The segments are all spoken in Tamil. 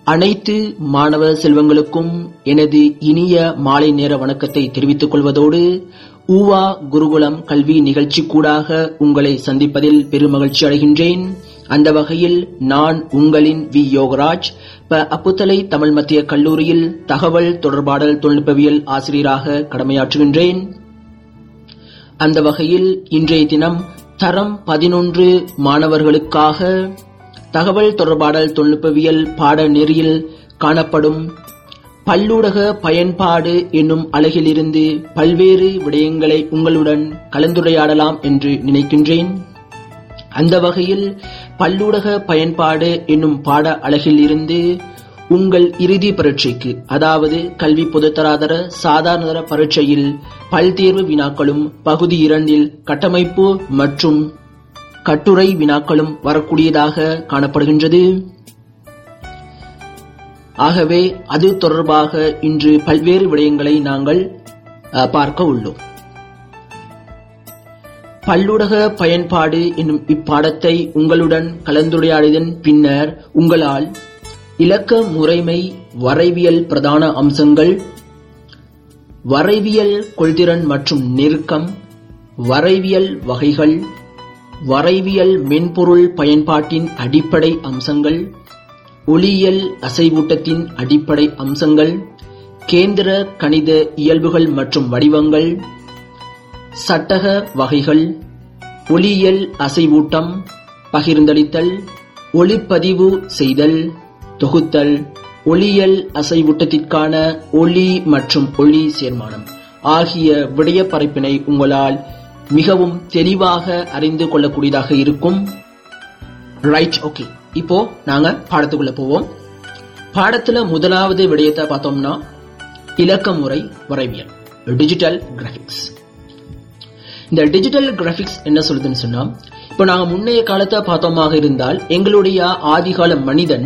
அனைத்து மாணவ செல்வங்களுக்கும் எனது இனிய மாலை நேர வணக்கத்தை தெரிவித்துக் கொள்வதோடு ஊவா குருகுலம் கல்வி நிகழ்ச்சிக்கூடாக உங்களை சந்திப்பதில் பெருமகிழ்ச்சி அடைகின்றேன் அந்த வகையில் நான் உங்களின் வி யோகராஜ் ப அப்புத்தலை தமிழ் மத்திய கல்லூரியில் தகவல் தொடர்பாடல் தொழில்நுட்பவியல் ஆசிரியராக கடமையாற்றுகின்றேன் அந்த வகையில் இன்றைய தினம் தரம் பதினொன்று மாணவர்களுக்காக தகவல் தொடர்பாடல் தொழில்நுட்பவியல் பாடநெறியில் காணப்படும் பல்லூடக பயன்பாடு என்னும் அழகிலிருந்து பல்வேறு விடயங்களை உங்களுடன் கலந்துரையாடலாம் என்று நினைக்கின்றேன் அந்த வகையில் பல்லூடக பயன்பாடு என்னும் பாட அழகில் இருந்து உங்கள் இறுதி பரீட்சைக்கு அதாவது கல்வி பொதுத்தராதர சாதாரணதர பரீட்சையில் பல்தேர்வு வினாக்களும் பகுதி இரண்டில் கட்டமைப்பு மற்றும் கட்டுரை வினாக்களும் வரக்கூடியதாக காணப்படுகின்றது ஆகவே அது தொடர்பாக இன்று பல்வேறு விடயங்களை நாங்கள் பார்க்க உள்ளோம் பல்லுடக பயன்பாடு என்னும் இப்பாடத்தை உங்களுடன் கலந்துரையாடியதன் பின்னர் உங்களால் இலக்க முறைமை வரைவியல் பிரதான அம்சங்கள் வரைவியல் கொள்திறன் மற்றும் நெருக்கம் வரைவியல் வகைகள் வரைவியல் மென்பொருள் பயன்பாட்டின் அடிப்படை அம்சங்கள் ஒளியியல் அசைவூட்டத்தின் அடிப்படை அம்சங்கள் கேந்திர கணித இயல்புகள் மற்றும் வடிவங்கள் சட்டக வகைகள் ஒளியியல் அசைவூட்டம் பகிர்ந்தளித்தல் ஒளிப்பதிவு செய்தல் தொகுத்தல் ஒளியியல் அசைவூட்டத்திற்கான ஒளி மற்றும் ஒளி சேர்மானம் ஆகிய விடய பரப்பினை உங்களால் மிகவும் தெளிவாக அறிந்து கொள்ளக்கூடியதாக இருக்கும் ரைட் ஓகே இப்போ நாங்க பாடத்துக்குள்ள போவோம் பாடத்துல முதலாவது விடயத்தை பார்த்தோம்னா இலக்க முறை வரைவியல் டிஜிட்டல் கிராபிக்ஸ் இந்த டிஜிட்டல் கிராபிக்ஸ் என்ன சொல்லுதுன்னு சொன்னா இப்போ நாங்க முன்னைய காலத்தை பார்த்தோமாக இருந்தால் எங்களுடைய ஆதிகால மனிதன்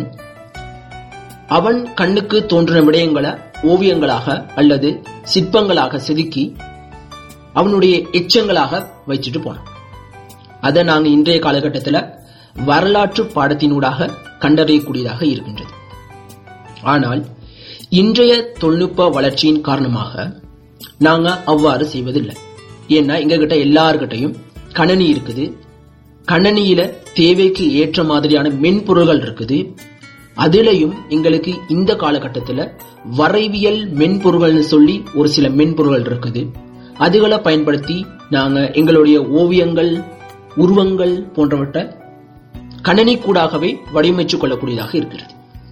அவன் கண்ணுக்கு தோன்றின விடயங்களை ஓவியங்களாக அல்லது சிற்பங்களாக செதுக்கி அவனுடைய எச்சங்களாக வச்சுட்டு போனான் அதை நாங்க இன்றைய காலகட்டத்தில் வரலாற்று பாடத்தினூடாக கண்டறியக்கூடியதாக இருக்கின்றது ஆனால் இன்றைய தொழில்நுட்ப வளர்ச்சியின் காரணமாக நாங்க அவ்வாறு செய்வதில்லை ஏன்னா எங்க கிட்ட எல்லார்கிட்டையும் கணனி இருக்குது கணனியில தேவைக்கு ஏற்ற மாதிரியான மென்பொருள்கள் இருக்குது அதிலையும் எங்களுக்கு இந்த காலகட்டத்தில் வரைவியல் மென்பொருள்கள்னு சொல்லி ஒரு சில மென்பொருள்கள் இருக்குது அதுகளை பயன்படுத்தி நாங்க எங்களுடைய ஓவியங்கள் உருவங்கள் போன்றவற்றை கணனி கூடாகவே வடிவமைச்சு கொள்ளக்கூடியதாக இருக்கிறது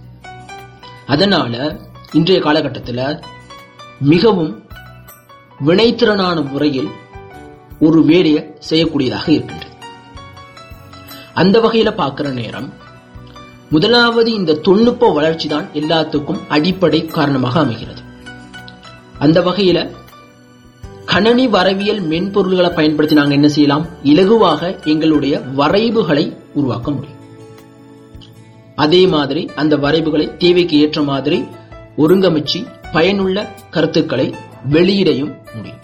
அதனால இன்றைய காலகட்டத்தில் மிகவும் வினைத்திறனான முறையில் ஒரு வேலையை செய்யக்கூடியதாக இருக்கின்றது அந்த வகையில பார்க்கிற நேரம் முதலாவது இந்த தொழில்நுட்ப வளர்ச்சி தான் எல்லாத்துக்கும் அடிப்படை காரணமாக அமைகிறது அந்த வகையில கணனி வரைவியல் மென்பொருள்களை பயன்படுத்தி நாங்கள் என்ன செய்யலாம் இலகுவாக எங்களுடைய வரைவுகளை உருவாக்க முடியும் அதே மாதிரி அந்த வரைவுகளை தேவைக்கு ஏற்ற மாதிரி ஒருங்கமைச்சு பயனுள்ள கருத்துக்களை வெளியிடையும் முடியும்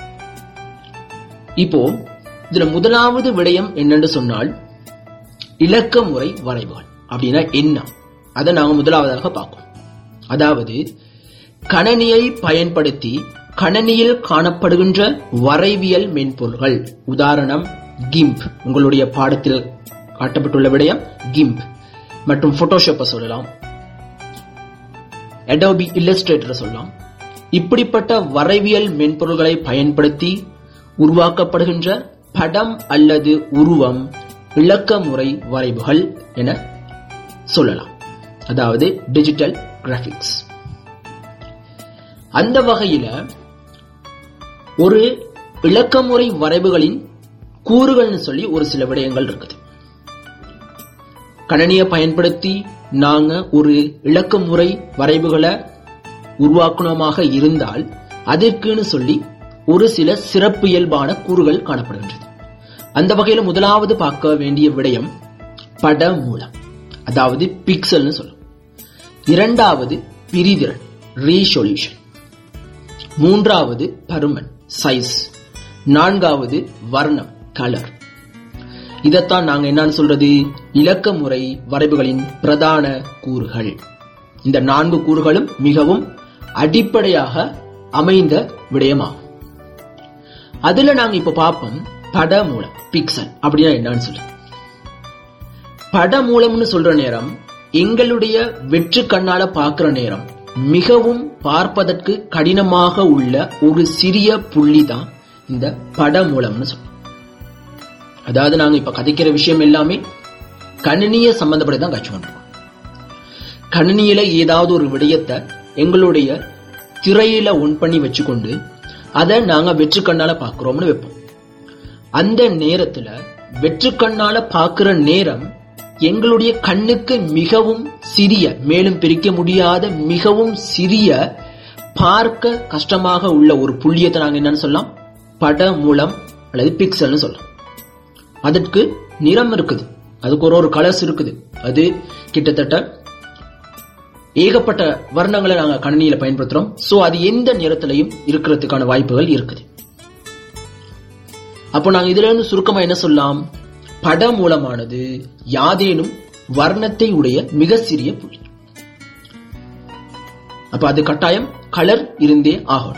இப்போ இதுல முதலாவது விடயம் என்னன்னு சொன்னால் இலக்க முறை வரைவுகள் அப்படின்னா என்ன அதை நாங்க முதலாவதாக பார்ப்போம் அதாவது கணனியை பயன்படுத்தி கணனியில் காணப்படுகின்ற வரைவியல் மென்பொருள்கள் உதாரணம் கிம்ப் உங்களுடைய பாடத்தில் காட்டப்பட்டுள்ள விடயம் கிம்ப் மற்றும் போட்டோஷாப்பை சொல்லலாம் அடோபி இல்லஸ்ட்ரேட்டர் சொல்லலாம் இப்படிப்பட்ட வரைவியல் மென்பொருள்களை பயன்படுத்தி உருவாக்கப்படுகின்ற படம் அல்லது உருவம் இலக்க முறை வரைவுகள் என சொல்லலாம் அதாவது டிஜிட்டல் கிராபிக்ஸ் அந்த வகையில ஒரு இலக்கமுறை வரைவுகளின் கூறுகள்னு சொல்லி ஒரு சில விடயங்கள் இருக்குது கணனியை பயன்படுத்தி நாங்க ஒரு இலக்கமுறை வரைவுகளை உருவாக்கணுமாக இருந்தால் அதற்குன்னு சொல்லி ஒரு சில சிறப்பு இயல்பான கூறுகள் காணப்படுகின்றது அந்த வகையில முதலாவது பார்க்க வேண்டிய விடயம் பட மூலம் அதாவது பிக்சல்னு சொல்லும் இரண்டாவது பிரிதிறன் ரீசொல்யூஷன் மூன்றாவது பருமன் சைஸ் நான்காவது வர்ணம் கலர் இதைத்தான் நாங்க என்னன்னு சொல்றது இலக்க முறை வரைவுகளின் பிரதான கூறுகள் இந்த நான்கு கூறுகளும் மிகவும் அடிப்படையாக அமைந்த விடயமாகும் அதுல நாங்க இப்ப பார்ப்போம் பட மூலம் பிக்சல் அப்படின்னா என்னன்னு சொல்லி பட மூலம்னு சொல்ற நேரம் எங்களுடைய வெற்று கண்ணால பார்க்கிற நேரம் மிகவும் பார்ப்பதற்கு கடினமாக உள்ள ஒரு சிறிய புள்ளி தான் இந்த பட மூலம்னு சொல்றோம் அதாவது நாங்க இப்ப கதைக்கிற விஷயம் எல்லாமே கணினிய சம்பந்தப்பட்டு தான் காட்சி பண்றோம் கணினியில ஏதாவது ஒரு விடயத்தை எங்களுடைய திரையில ஒன் பண்ணி வச்சுக்கொண்டு அதை நாங்க வெற்று கண்ணால பாக்குறோம்னு வைப்போம் அந்த நேரத்துல வெற்று கண்ணால பாக்குற நேரம் எங்களுடைய கண்ணுக்கு மிகவும் சிறிய மேலும் பிரிக்க முடியாத மிகவும் சிறிய பார்க்க கஷ்டமாக உள்ள ஒரு புள்ளியத்தை நாங்க என்னன்னு சொல்லலாம் பட மூலம் அல்லது பிக்சல்னு சொல்லலாம் அதற்கு நிறம் இருக்குது அதுக்கு ஒரு ஒரு கலர்ஸ் இருக்குது அது கிட்டத்தட்ட ஏகப்பட்ட வர்ணங்களை நாங்க கணினியில பயன்படுத்துறோம் சோ அது எந்த நிறத்திலையும் இருக்கிறதுக்கான வாய்ப்புகள் இருக்குது அப்போ நாங்க இதுல இருந்து சுருக்கமா என்ன சொல்லலாம் பட மூலமானது யாதேனும் வர்ணத்தை உடைய மிக சிறிய புள்ளி அப்ப அது கட்டாயம் கலர் இருந்தே ஆகணும்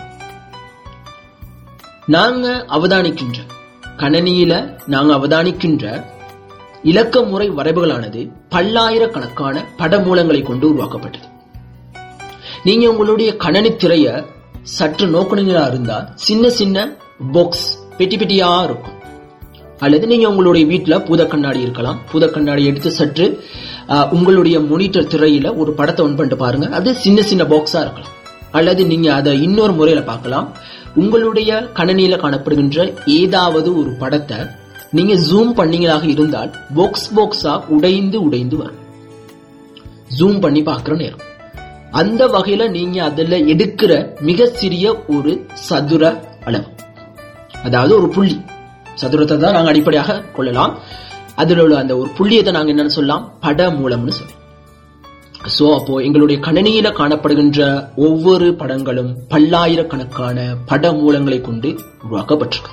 நாங்க அவதானிக்கின்ற கணனியில நாங்க அவதானிக்கின்ற இலக்க முறை வரைவுகளானது பல்லாயிரக்கணக்கான படமூலங்களை கொண்டு உருவாக்கப்பட்டது நீங்க உங்களுடைய கணனி திரைய சற்று நோக்கணுங்களா இருந்தா சின்ன சின்ன பாக்ஸ் பெட்டி பெட்டியா இருக்கும் அல்லது நீங்க உங்களுடைய வீட்டுல பூத கண்ணாடி இருக்கலாம் பூத கண்ணாடி எடுத்து சற்று அஹ், உங்களுடைய மொனிட்டர் திரையில ஒரு படத்தை ஒன் பண்ணிட்டு பாருங்க அது சின்ன சின்ன பாக்ஸா இருக்கலாம் அல்லது நீங்க அதை இன்னொரு முறையில பார்க்கலாம் உங்களுடைய கணனியில காணப்படுகின்ற ஏதாவது ஒரு படத்தை நீங்க ஜூம் பண்ணீங்களாக இருந்தால் பாக்ஸ் பாக்ஸா உடைந்து உடைந்து வரும் ஜூம் பண்ணி பார்க்கிற நேரம் அந்த வகையில நீங்க அதுல எடுக்கிற மிக சிறிய ஒரு சதுர அளவு அதாவது ஒரு புள்ளி சதுரத்தை தான் நாங்க அடிப்படையாக கொள்ளலாம் அதுல உள்ள அந்த ஒரு புள்ளியத்தை நாங்க என்னன்னு சொல்லலாம் பட மூலம்னு சொல்லலாம் சோ அப்போ எங்களுடைய கணினியில காணப்படுகின்ற ஒவ்வொரு படங்களும் பல்லாயிரக்கணக்கான பட மூலங்களை கொண்டு உருவாக்கப்பட்டிருக்கு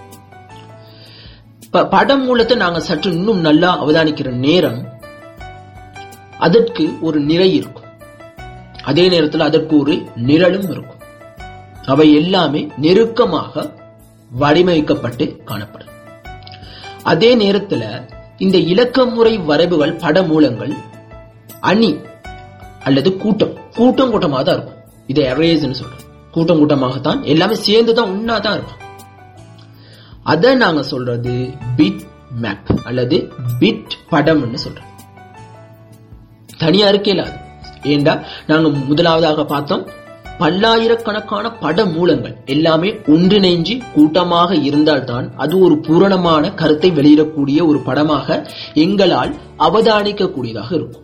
ப- பட மூலத்தை நாங்க சற்று இன்னும் நல்லா அவதானிக்கிற நேரம் அதற்கு ஒரு நிறை இருக்கும் அதே நேரத்தில் அதற்கு ஒரு நிழலும் இருக்கும் அவை எல்லாமே நெருக்கமாக வடிவமைக்கப்பட்டு காணப்படும் அதே நேரத்துல இந்த இலக்கமுறை வரைவுகள் படமூலங்கள் அணி அல்லது கூட்டம் கூட்டம் கூட்டமாக தான் இருக்கும் இதை அரேஸ்னு சொல்றோம் கூட்டம் கூட்டமாகத்தான் எல்லாமே சேர்ந்து தான் ஒன்னா தான் இருக்கும் அத நாங்க சொல்றது பிட் மேப் அல்லது பிட் படம்னு சொல்றோம் தனியா இருக்கல அது ஏண்டா நாங்க முதலாவதாக பார்த்தோம் பல்லாயிரக்கணக்கான பட மூலங்கள் எல்லாமே ஒன்றிணைஞ்சு கூட்டமாக இருந்தால்தான் அது ஒரு பூரணமான கருத்தை வெளியிடக்கூடிய ஒரு படமாக எங்களால் அவதானிக்கக்கூடியதாக இருக்கும்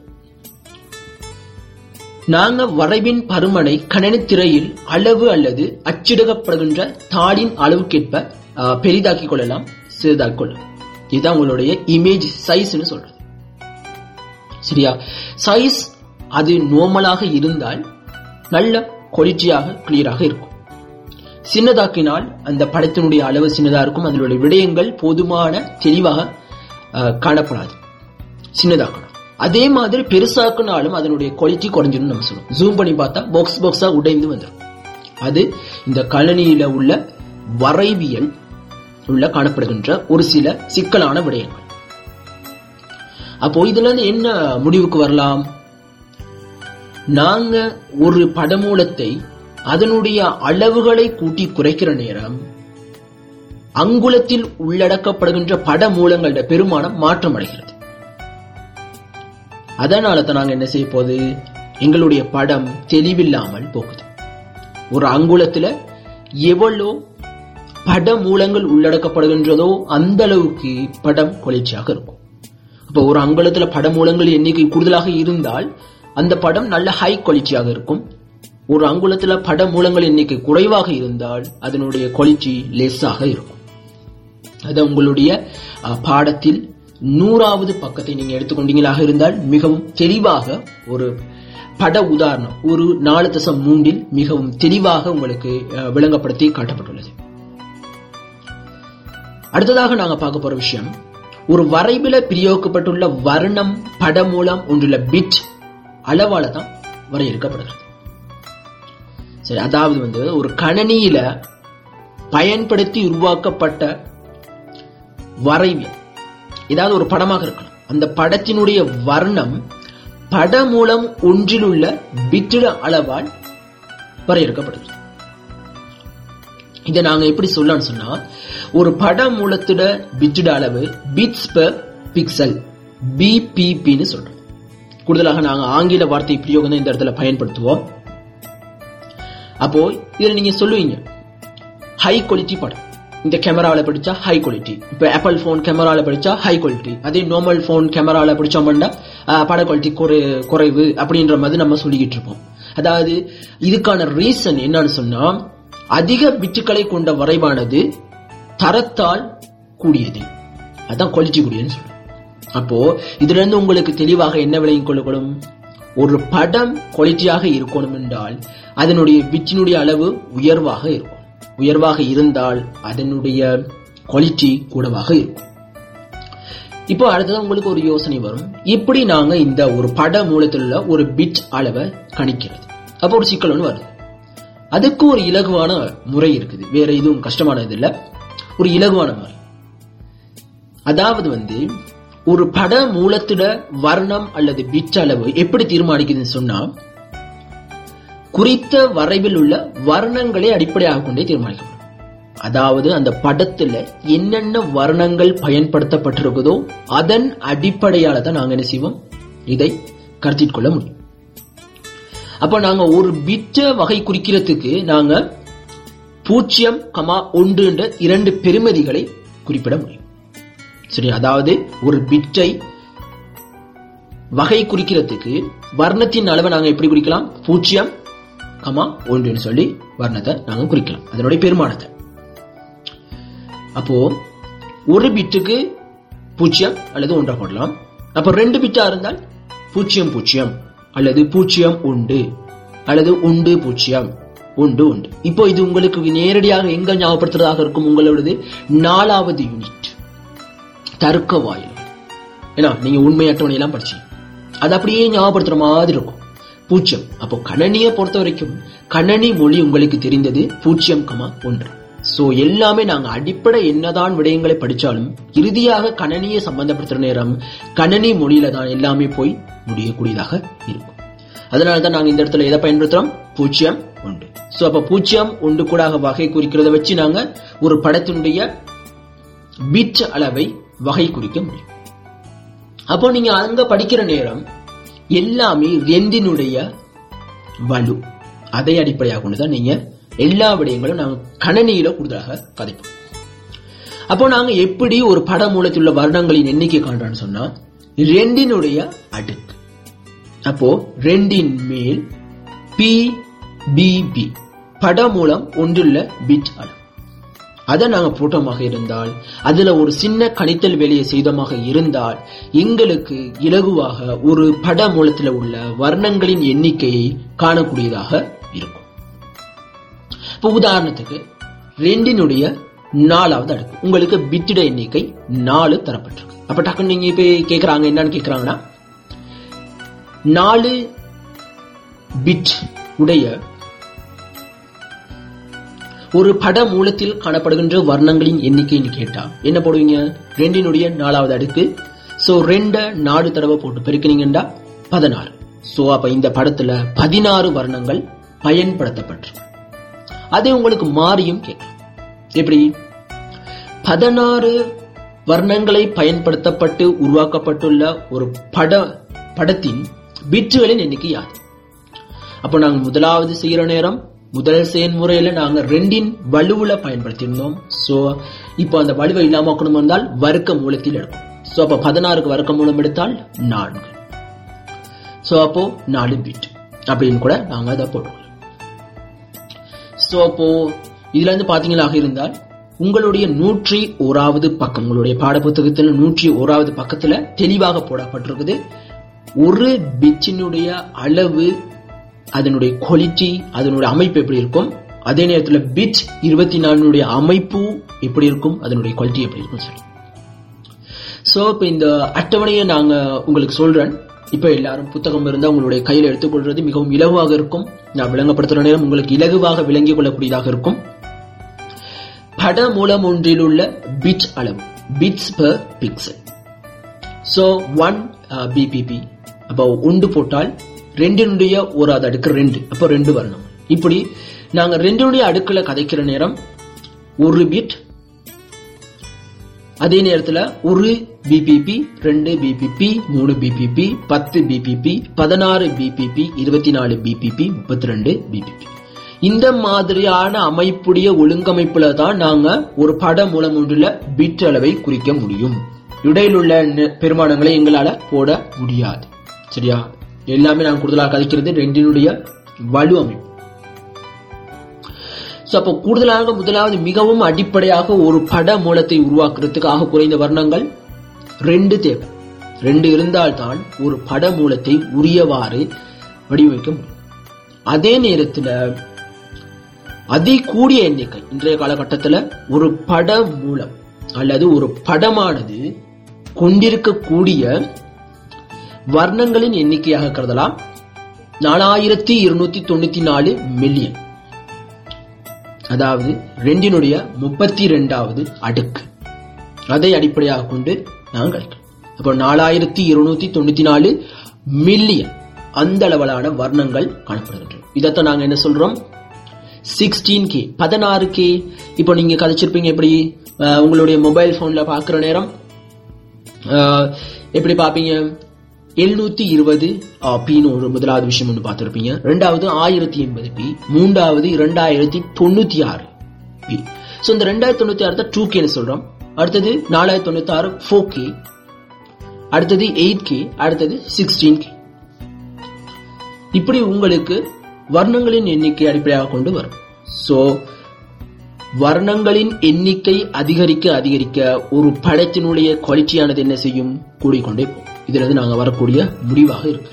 நாங்க வரைவின் பருமனை கணனித்திரையில் அளவு அல்லது அச்சிடப்படுகின்ற தாளின் அளவுக்கேற்ப ஆஹ், பெரிதாக்கிக் கொள்ளலாம் சிறிதாக்கிக் கொள்ளலாம் இதுதான் உங்களுடைய இமேஜ் சைஸ்னு சொல்றது சரியா சைஸ் அது நார்மலாக இருந்தால் நல்ல குவாலிட்டியாக கிளியராக இருக்கும் சின்னதாக்கினால் அந்த படத்தினுடைய அளவு சின்னதா இருக்கும் அதனுடைய விடயங்கள் போதுமான தெளிவாக ஆஹ், காணப்படாது சின்னதாக்கணும் அதே மாதிரி பெருசாக்குனாலும் அதனுடைய குவாலிட்டி குறைஞ்சிடும் நம்ம சொல்லுவோம் ஜூம் பண்ணி பார்த்தா பாக்ஸ் பாக்ஸா உடைந்து வந்துடும் அது இந்த கழனியில உள்ள வரைவியல் உள்ள காணப்படுகின்ற ஒரு சில சிக்கலான விடயங்கள் அப்போ இதுல இருந்து என்ன முடிவுக்கு வரலாம் நாங்க ஒரு படமூலத்தை அதனுடைய அளவுகளை கூட்டி குறைக்கிற நேரம் அங்குலத்தில் உள்ளடக்கப்படுகின்ற படமூலங்களோட பெருமானம் மாற்றம் அடைகிறது அதனால தான் நாங்க என்ன செய்ய போகுது எங்களுடைய படம் தெளிவில்லாமல் போகுது ஒரு அங்குலத்துல எவ்வளோ பட மூலங்கள் உள்ளடக்கப்படுகின்றதோ அந்த அளவுக்கு படம் குளிர்ச்சியாக இருக்கும் அப்ப ஒரு அங்குலத்துல பட மூலங்கள் எண்ணிக்கை கூடுதலாக இருந்தால் அந்த படம் நல்ல ஹை குவாலிட்டியாக இருக்கும் ஒரு அங்குலத்துல பட மூலங்கள் எண்ணிக்கை குறைவாக இருந்தால் அதனுடைய குவாலிட்டி லெஸ்ஸாக இருக்கும் அது உங்களுடைய அஹ், பாடத்தில் நூறாவது பக்கத்தை நீங்க எடுத்துக்கொண்டீங்களாக இருந்தால் மிகவும் தெளிவாக ஒரு பட உதாரணம் ஒரு நாலு தசம் மூன்றில் மிகவும் தெளிவாக உங்களுக்கு அஹ், விளங்கப்படுத்தி காட்டப்பட்டுள்ளது அடுத்ததாக நாங்க பார்க்க போற விஷயம் ஒரு வரைபில பிரயோகிக்கப்பட்டுள்ள வர்ணம் படம் மூலம் ஒன்றுள்ள பிட் அளவால தான் வரையறுக்கப்படுகிறது சரி அதாவது வந்து ஒரு கணனியில பயன்படுத்தி உருவாக்கப்பட்ட வரைவியல் ஏதாவது ஒரு படமாக இருக்கலாம் அந்த படத்தினுடைய வர்ணம் பட மூலம் ஒன்றிலுள்ள பிட்டிட அளவால் வரையறுக்கப்படுகிறது இதை நாங்க எப்படி சொல்லலாம்னு சொன்னா ஒரு பட மூலத்திட பிட்டிட அளவு பிட்ஸ் per பிக்சல் பிபிபின்னு சொல்றோம் கூடுதலாக நாங்க ஆங்கில வார்த்தை பிரயோகம் தான் இந்த இடத்துல பயன்படுத்துவோம் அப்போ இதுல நீங்க சொல்லுவீங்க ஹை குவாலிட்டி படம் இந்த கேமரால பிடிச்சா ஹை குவாலிட்டி இப்ப ஆப்பிள் போன் கேமரால பிடிச்சா ஹை குவாலிட்டி அதே நார்மல் போன் கேமரால பிடிச்சோம்னா அஹ், பட குவாலிட்டி குறைவு அப்படின்ற மாதிரி நம்ம சொல்லிக்கிட்டு இருப்போம் அதாவது இதுக்கான ரீசன் என்னன்னு சொன்னா அதிக பிட்டுகளை கொண்ட வரைவானது தரத்தால் கூடியது அதான் குவாலிட்டி கூடியதுன்னு சொல்றோம் அப்போ இதுல இருந்து உங்களுக்கு தெளிவாக என்ன விளையும் கொள்ளப்படும் ஒரு படம் குவாலிட்டியாக இருக்கணும் என்றால் அதனுடைய பிச்சினுடைய அளவு உயர்வாக இருக்கும் உயர்வாக இருந்தால் அதனுடைய குவாலிட்டி கூடவாக இருக்கும் இப்போ அடுத்தது உங்களுக்கு ஒரு யோசனை வரும் இப்படி நாங்க இந்த ஒரு பட மூலத்தில் உள்ள ஒரு பிட் அளவை கணிக்கிறது அப்போ ஒரு சிக்கல் ஒன்று வருது அதுக்கு ஒரு இலகுவான முறை இருக்குது வேற எதுவும் கஷ்டமானது இல்ல ஒரு இலகுவான முறை அதாவது வந்து ஒரு பட மூலத்திட வர்ணம் அல்லது பிட் அளவு எப்படி தீர்மானிக்குதுன்னு சொன்னா குறித்த வரைவில் உள்ள வர்ணங்களை அடிப்படையாக கொண்டே தீர்மானிக்கப்படும் அதாவது அந்த படத்துல என்னென்ன வர்ணங்கள் பயன்படுத்தப்பட்டிருக்குதோ அதன் அடிப்படையால தான் நாங்க என்ன செய்வோம் இதை கருத்தில் கொள்ள முடியும் அப்ப நாங்க ஒரு பிட்ட வகை குறிக்கிறதுக்கு நாங்க பூஜ்ஜியம் கமா ஒன்று என்ற இரண்டு பெருமதிகளை குறிப்பிட முடியும் சரி அதாவது ஒரு பிட்டை வகை குறிக்கிறதுக்கு வர்ணத்தின் அளவை நாங்க எப்படி குறிக்கலாம் பூஜ்ஜியம் கமா ஒன்றுன்னு சொல்லி வர்ணத்தை நாங்க குறிக்கலாம் அதனுடைய பெருமானத்தை அப்போ ஒரு பிட்டுக்கு பூஜ்ஜியம் அல்லது ஒன்றா போடலாம் அப்ப ரெண்டு பிட்டா இருந்தால் பூஜ்ஜியம் பூஜ்ஜியம் அல்லது பூஜ்ஜியம் உண்டு அல்லது உண்டு பூஜ்ஜியம் உண்டு உண்டு இப்போ இது உங்களுக்கு நேரடியாக எங்க ஞாபகப்படுத்துறதாக இருக்கும் உங்களோடது நாலாவது யூனிட் தர்க்க வாயில் ஏன்னா நீங்க உண்மை அட்டவணை எல்லாம் படிச்சீங்க அது அப்படியே ஞாபகப்படுத்துற மாதிரி இருக்கும் பூஜ்ஜியம் அப்போ கணனியை பொறுத்த வரைக்கும் கணனி மொழி உங்களுக்கு தெரிந்தது பூஜ்ஜியம் கமா ஒன்று சோ எல்லாமே நாங்க அடிப்படை என்னதான் விடயங்களை படிச்சாலும் இறுதியாக கணனியை சம்பந்தப்படுத்துற நேரம் கணனி மொழியில தான் எல்லாமே போய் முடியக்கூடியதாக இருக்கும் அதனால தான் நாங்க இந்த இடத்துல எதை பயன்படுத்துறோம் பூஜ்ஜியம் ஒன்று சோ அப்ப பூஜ்ஜியம் ஒன்று கூட வகை குறிக்கிறத வச்சு நாங்க ஒரு படத்தினுடைய பிட் அளவை வகை குறிக்க முடியும் அப்போ நீங்க அங்க படிக்கிற நேரம் எல்லாமே ரெண்டினுடைய வலு அதை அடிப்படையாக கொண்டுதான் நீங்க எல்லா விடயங்களும் நாங்க கணனியில கூடுதலாக கதைப்போம் அப்போ நாங்க எப்படி ஒரு பட மூலத்தில் உள்ள வருடங்களின் எண்ணிக்கை காண்றான்னு சொன்னா ரெண்டினுடைய அடுக்கு அப்போ ரெண்டின் மேல் பி பி பி பட மூலம் ஒன்றுள்ள பிட் அளவு அதை நாங்க போட்டோமாக இருந்தால் அதுல ஒரு சின்ன கணித்தல் வேலையை செய்தோமாக இருந்தால் எங்களுக்கு இலகுவாக ஒரு பட மூலத்தில் உள்ள வர்ணங்களின் எண்ணிக்கையை காணக்கூடியதாக இருக்கும் இப்ப உதாரணத்துக்கு ரெண்டினுடைய நாலாவது அடுக்கு உங்களுக்கு பிட்டிட எண்ணிக்கை நாலு தரப்பட்டிருக்கு அப்ப டக்குன்னு நீங்க இப்ப கேக்குறாங்க என்னன்னு கேக்குறாங்கன்னா நாலு பிட் உடைய ஒரு பட மூலத்தில் காணப்படுகின்ற வர்ணங்களின் எண்ணிக்கைன்னு கேட்டா என்ன போடுவீங்க ரெண்டினுடைய நாலாவது அடுக்கு சோ ரெண்ட நாலு தடவை போட்டு பெருக்கினீங்கன்னா பதினாறு சோ அப்ப இந்த படத்துல பதினாறு வர்ணங்கள் பயன்படுத்தப்பட்டிருக்கு அதே உங்களுக்கு மாறியும் கேட்கலாம் எப்படி பதினாறு வர்ணங்களை பயன்படுத்தப்பட்டு உருவாக்கப்பட்டுள்ள ஒரு பட படத்தின் பிட்டுகளின் எண்ணிக்கை யாது அப்போ நாங்க முதலாவது செய்யற நேரம் முதல் செயல்முறையில நாங்க ரெண்டின் வலுவுல பயன்படுத்தியிருந்தோம் சோ இப்போ அந்த வலுவை இல்லாம ஆக்கணும் இருந்தால் வர்க்க மூலத்தில் எடுக்கும் சோ அப்ப பதினாறுக்கு வர்க்க மூலம் எடுத்தால் நான்கு சோ அப்போ நாலு பிட் அப்படின்னு கூட நாங்க அதை போட்டுக்கலாம் சோ அப்போ இதுல இருந்து பாத்தீங்களாக இருந்தால் உங்களுடைய நூற்றி ஓராவது பக்கம் உங்களுடைய பாடப்புத்தகத்துல நூற்றி ஓராவது பக்கத்துல தெளிவாக போடப்பட்டிருக்குது ஒரு பிச்சினுடைய அளவு அதனுடைய குவாலிட்டி அதனுடைய அமைப்பு எப்படி இருக்கும் அதே நேரத்தில் பிட் இருபத்தி நாலுனுடைய அமைப்பு எப்படி இருக்கும் அதனுடைய குவாலிட்டி எப்படி இருக்கும் சொல்லி சோ இப்ப இந்த அட்டவணையை நாங்க உங்களுக்கு சொல்றேன் இப்ப எல்லாரும் புத்தகம் இருந்தா உங்களுடைய கையில் எடுத்துக்கொள்றது மிகவும் இலகுவாக இருக்கும் நான் விளங்கப்படுத்துற நேரம் உங்களுக்கு இலகுவாக விளங்கிக் கொள்ளக்கூடியதாக இருக்கும் பட மூலம் ஒன்றில் உள்ள பிட் அளவு bits per pixel so one BPP அப்போ ஒன்று போட்டால் ரெண்டினுடைய ஒரு அது அடுக்கு ரெண்டு அப்போ ரெண்டு வரணும் இப்படி நாங்க ரெண்டினுடைய அடுக்குல கதைக்கிற நேரம் ஒரு பிட் அதே நேரத்துல ஒரு பிபிபி ரெண்டு பிபிபி மூணு பிபிபி பத்து பிபிபி பதினாறு பிபிபி இருபத்தி நாலு பிபிபி முப்பத்தி ரெண்டு பிபிபி இந்த மாதிரியான அமைப்புடைய ஒழுங்கமைப்புல தான் நாங்க ஒரு பட மூலம் ஒன்றுல பிட் அளவை குறிக்க முடியும் இடையில் உள்ள நெ- பெருமானங்களை எங்களால போட முடியாது சரியா எல்லாமே நான் கூடுதலாக கதைக்கிறது ரெண்டினுடைய வலு அமைப்பு சோ அப்போ கூடுதலாக முதலாவது மிகவும் அடிப்படையாக ஒரு பட மூலத்தை உருவாக்குறதுக்காக குறைந்த வர்ணங்கள் ரெண்டு தேவை ரெண்டு இருந்தால்தான் ஒரு பட மூலத்தை உரியவாறு வடிவமைக்க முடியும் அதே நேரத்துல அதி கூடிய எண்ணிக்கை இன்றைய காலகட்டத்துல ஒரு பட மூலம் அல்லது ஒரு படமானது கொண்டிருக்கக்கூடிய வர்ணங்களின் எண்ணிக்கையாக கருதலாம் நாலாயிரத்தி இருநூத்தி தொண்ணூத்தி நாலு மில்லியன் அதாவது ரெண்டினுடைய முப்பத்தி ரெண்டாவது அடுக்கு அதை அடிப்படையாக கொண்டு நாங்கள் கழிக்கிறோம் அப்போ நாலாயிரத்தி இருநூத்தி தொண்ணூத்தி நாலு மில்லியன் அந்த அளவிலான வர்ணங்கள் காணப்படுகின்றன இதைத்தான் நாங்க என்ன சொல்றோம் சிக்ஸ்டீன் கே பதினாறு கே இப்போ நீங்க கதைச்சிருப்பீங்க எப்படி அஹ், உங்களுடைய மொபைல் போன்ல பாக்குற நேரம் அஹ், எப்படி பாப்பீங்க எழுநூத்தி இருபது பின்னு ஒரு முதலாவது விஷயம் ஒன்று பார்த்திருப்பீங்க ரெண்டாவது ஆயிரத்தி எண்பது பி மூன்றாவது இரண்டாயிரத்தி தொண்ணூத்தி ஆறு பி ஸோ இந்த ரெண்டாயிரத்தி தொண்ணூத்தி ஆறு தான் டூ கேன்னு சொல்றோம் அடுத்தது நாலாயிரத்தி தொண்ணூத்தி ஆறு ஃபோர் கே அடுத்தது எயிட் கே அடுத்தது சிக்ஸ்டீன் கே இப்படி உங்களுக்கு வர்ணங்களின் எண்ணிக்கை அடிப்படையாக கொண்டு வரும் சோ வர்ணங்களின் எண்ணிக்கை அதிகரிக்க அதிகரிக்க ஒரு படத்தினுடைய குவாலிட்டியானது என்ன செய்யும் கூடிக்கொண்டே போகும் இதுல இருந்து நாங்க வரக்கூடிய முடிவாக இருக்கிறது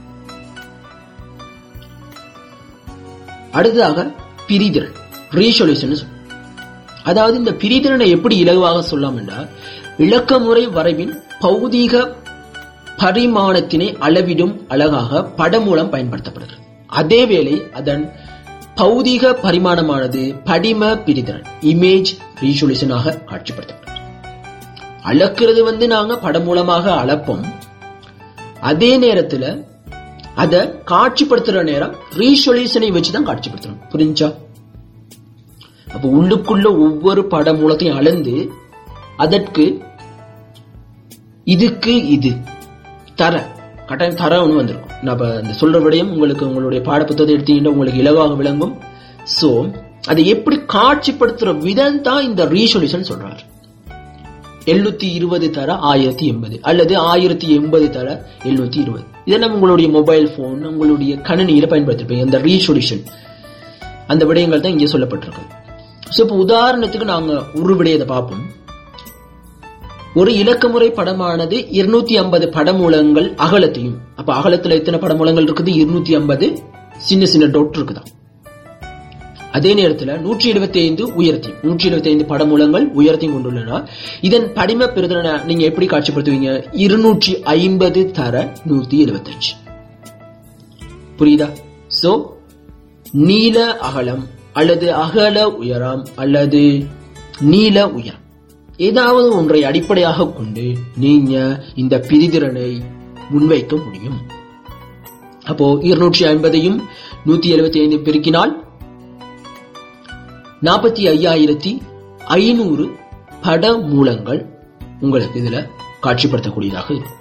அடுத்ததாக பிரிதிறன் ரீசொல்யூஷன் அதாவது இந்த பிரிதிறனை எப்படி இலகுவாக சொல்லலாம் என்றால் இலக்கமுறை வரைவின் பௌதீக பரிமாணத்தினை அளவிடும் அழகாக படம் மூலம் பயன்படுத்தப்படுகிறது அதேவேளை அதன் பௌதீக பரிமாணமானது படிம பிரிதிறன் இமேஜ் ரீசொல்யூஷனாக காட்சிப்படுத்தப்படுகிறது அளக்கிறது வந்து நாங்க படம் மூலமாக அளப்போம் அதே நேரத்துல அத காட்சிப்படுத்துற நேரம் ரீசொல்யூஷனை வச்சுதான் காட்சிப்படுத்தணும் புரிஞ்சா அப்ப உள்ளுக்குள்ள ஒவ்வொரு பட மூலத்தையும் அளந்து அதற்கு இதுக்கு இது தர கட்டாயம் தர ஒன்று வந்திருக்கும் நான் இப்ப இந்த சொல்ற விடயம் உங்களுக்கு உங்களுடைய பாடப்புத்தகத்தை எடுத்தீங்கன்னா உங்களுக்கு இலவாக விளங்கும் சோ அதை எப்படி காட்சிப்படுத்துற விதம் தான் இந்த ரீசொல்யூஷன் சொல்றாரு எழுநூத்தி இருபது தர ஆயிரத்தி எண்பது அல்லது ஆயிரத்தி எண்பது தர எழுநூத்தி இருபது இதெல்லாம் உங்களுடைய மொபைல் போன் உங்களுடைய கணினியில பயன்படுத்திருப்பீங்க இந்த ரீசொல்யூஷன் அந்த விடயங்கள் தான் இங்கே சொல்லப்பட்டிருக்கு சோ இப்போ உதாரணத்துக்கு நாங்க ஒரு விடயத்தை பார்ப்போம் ஒரு இலக்கமுறை படமானது இருநூத்தி ஐம்பது படமூலங்கள் அகலத்தையும் அப்ப அகலத்துல எத்தனை படமூலங்கள் இருக்குது இருநூத்தி ஐம்பது சின்ன சின்ன டொட் இருக்குதான் அதே நேரத்துல நூற்றி எழுபத்தி ஐந்து உயரத்தையும் நூற்றி எழுபத்தி ஐந்து படமூலங்கள் உயரத்தையும் கொண்டுள்ளன இதன் படிம பெறுதலை நீங்க எப்படி காட்சிப்படுத்துவீங்க இருநூற்றி ஐம்பது தர நூத்தி எழுபத்தஞ்சு புரியுதா சோ நீல அகலம் அல்லது அகல உயரம் அல்லது நீல உயரம் ஏதாவது ஒன்றை அடிப்படையாக கொண்டு நீங்க இந்த பிரிதிறனை முன்வைக்க முடியும் அப்போ இருநூற்றி ஐம்பதையும் நூத்தி எழுபத்தி ஐந்து பெருக்கினால் நாற்பத்தி ஐயாயிரத்தி ஐநூறு பட மூலங்கள் உங்களுக்கு இதுல காட்சிப்படுத்தக்கூடியதாக இருக்கும்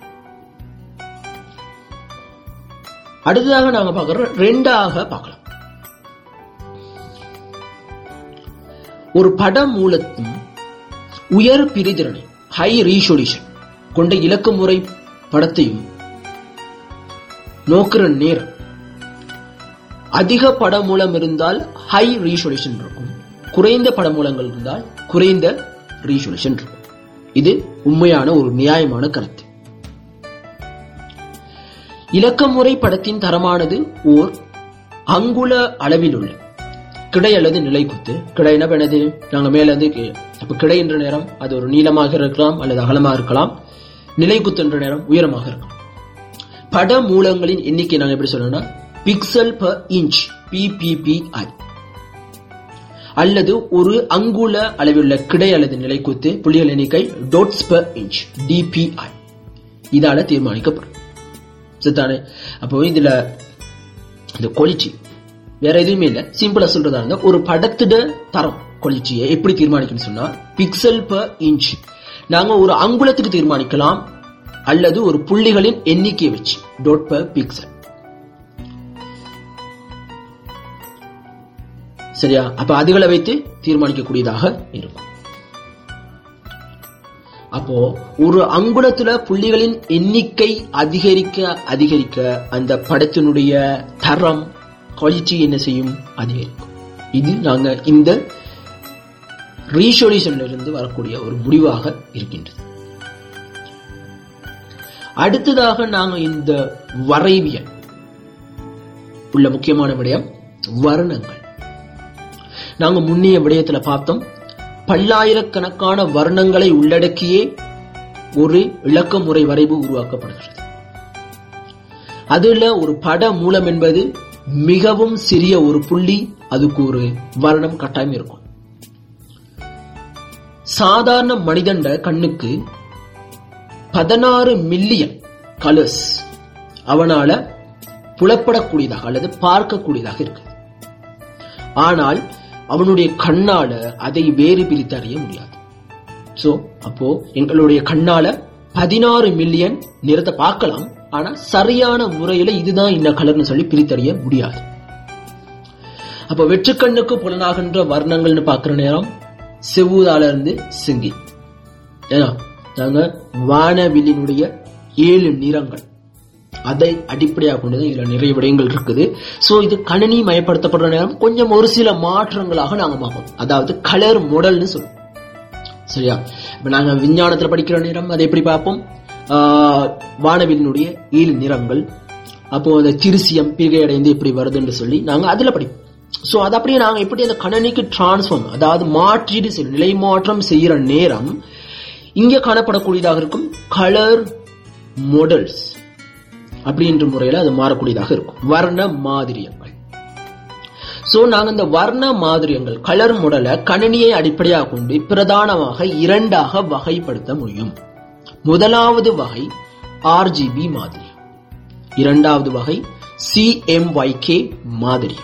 அடுத்ததாக நாங்க பார்க்கிறோம் ரெண்டாக பார்க்கலாம் ஒரு பட மூலத்தின் உயர் பிரிதிறனை ஹை ரீசொல்யூஷன் கொண்ட இலக்கு முறை படத்தையும் நோக்குற நேரம் அதிக பட மூலம் இருந்தால் ஹை ரீசொல்யூஷன் இருக்கும் குறைந்த பட மூலங்கள் இருந்தால் குறைந்த ரீசொல்யூஷன் இருக்கும் இது உண்மையான ஒரு நியாயமான கருத்து இலக்கமுறை படத்தின் தரமானது ஓர் அங்குல அளவில் உள்ள கிடை அல்லது நிலைக்குத்து கிடை என்ன பண்ணது நாங்க மேல இருந்து கீழே. அப்ப கிடை என்ற நேரம் அது ஒரு நீளமாக இருக்கலாம் அல்லது அகலமாக இருக்கலாம் நிலைக்குத்து என்ற நேரம் உயரமாக இருக்கலாம் பட மூலங்களின் எண்ணிக்கை நாங்க எப்படி சொல்லணும்னா பிக்சல் per இன்ச் பிபிபிஐ அல்லது ஒரு அங்குல அளவிலுள்ள கிடை அல்லது நிலைக்குத்து புள்ளிகள் எண்ணிக்கை டோட்ஸ் per இன்ச் டிபிஐ இதால தீர்மானிக்கப்படும் சரிதானே அப்போ இதுல இந்த குவாலிட்டி வேற எதுவுமே இல்ல சிம்பிளா சொல்றதா இருந்தா ஒரு படத்திட தரம் குவாலிட்டியை எப்படி தீர்மானிக்கணும்னு சொன்னா பிக்சல் per இன்ச் நாங்க ஒரு அங்குலத்துக்கு தீர்மானிக்கலாம் அல்லது ஒரு புள்ளிகளின் எண்ணிக்கையை வச்சு டோட் per பிக்சல் சரியா அப்ப அதுகளை வைத்து தீர்மானிக்கக்கூடியதாக இருக்கும் அப்போ ஒரு அங்குலத்துல புள்ளிகளின் எண்ணிக்கை அதிகரிக்க அதிகரிக்க அந்த படத்தினுடைய தரம் குவாலிட்டி என்ன செய்யும் அதிகரிக்கும் இது நாங்க இந்த ரீசொல்யூஷன்ல இருந்து வரக்கூடிய ஒரு முடிவாக இருக்கின்றது அடுத்ததாக நாங்க இந்த வரைவியல் உள்ள முக்கியமான விடயம் வர்ணங்கள் நாங்க முன்னைய விடயத்துல பார்த்தோம் பல்லாயிரக்கணக்கான வர்ணங்களை உள்ளடக்கியே ஒரு இலக்க முறை வரைவு உருவாக்கப்படுகிறது அதுல ஒரு பட மூலம் என்பது மிகவும் சிறிய ஒரு புள்ளி அதுக்கு ஒரு வர்ணம் கட்டாயம் இருக்கும் சாதாரண மனிதண்ட கண்ணுக்கு பதினாறு மில்லியன் கலர்ஸ் அவனால புலப்படக்கூடியதாக அல்லது பார்க்கக்கூடியதாக இருக்கு ஆனால் அவனுடைய கண்ணால அதை வேறு பிரித்து அறிய முடியாது சோ அப்போ எங்களுடைய கண்ணால பதினாறு மில்லியன் நிறத்தை பார்க்கலாம் ஆனா சரியான முறையில இதுதான் இந்த கலர்னு சொல்லி பிரித்தறிய முடியாது அப்ப வெற்றுக்கண்ணுக்கு புலனாகின்ற வர்ணங்கள்னு பாக்குற நேரம் செவ்வுதால இருந்து சிங்கி ஏன்னா நாங்க வானவில்லினுடைய ஏழு நிறங்கள் அதை அடிப்படையாக கொண்டுதான் இதுல நிறைய விடயங்கள் இருக்குது சோ இது கணினி மயப்படுத்தப்படுற நேரம் கொஞ்சம் ஒரு சில மாற்றங்களாக நாங்க பார்ப்போம் அதாவது கலர் மாடல்னு சொல்லுவோம் சரியா இப்ப நாங்க விஞ்ஞானத்துல படிக்கிற நேரம் அதை எப்படி பார்ப்போம் ஆஹ், வானவில்லினுடைய ஏழு நிறங்கள் அப்போ அந்த திருசியம் பிகை அடைந்து எப்படி வருதுன்னு சொல்லி நாங்க அதுல படிப்போம் சோ அது அப்படியே நாங்க எப்படி அந்த கணனிக்கு டிரான்ஸ்ஃபார்ம் அதாவது மாற்றீடு செய்யும் நிலை மாற்றம் செய்யற நேரம் இங்க காணப்படக்கூடியதாக இருக்கும் கலர் மாடல்ஸ் அப்படின்ற முறையில அது மாறக்கூடியதாக இருக்கும் வர்ண மாதிரியங்கள் சோ நாங்க இந்த வர்ண மாதிரியங்கள் கலர் முடல கணினியை அடிப்படையாக கொண்டு பிரதானமாக இரண்டாக வகைப்படுத்த முடியும் முதலாவது வகை ஆர்ஜிபி மாதிரி இரண்டாவது வகை சிஎம்ஒய்கே மாதிரி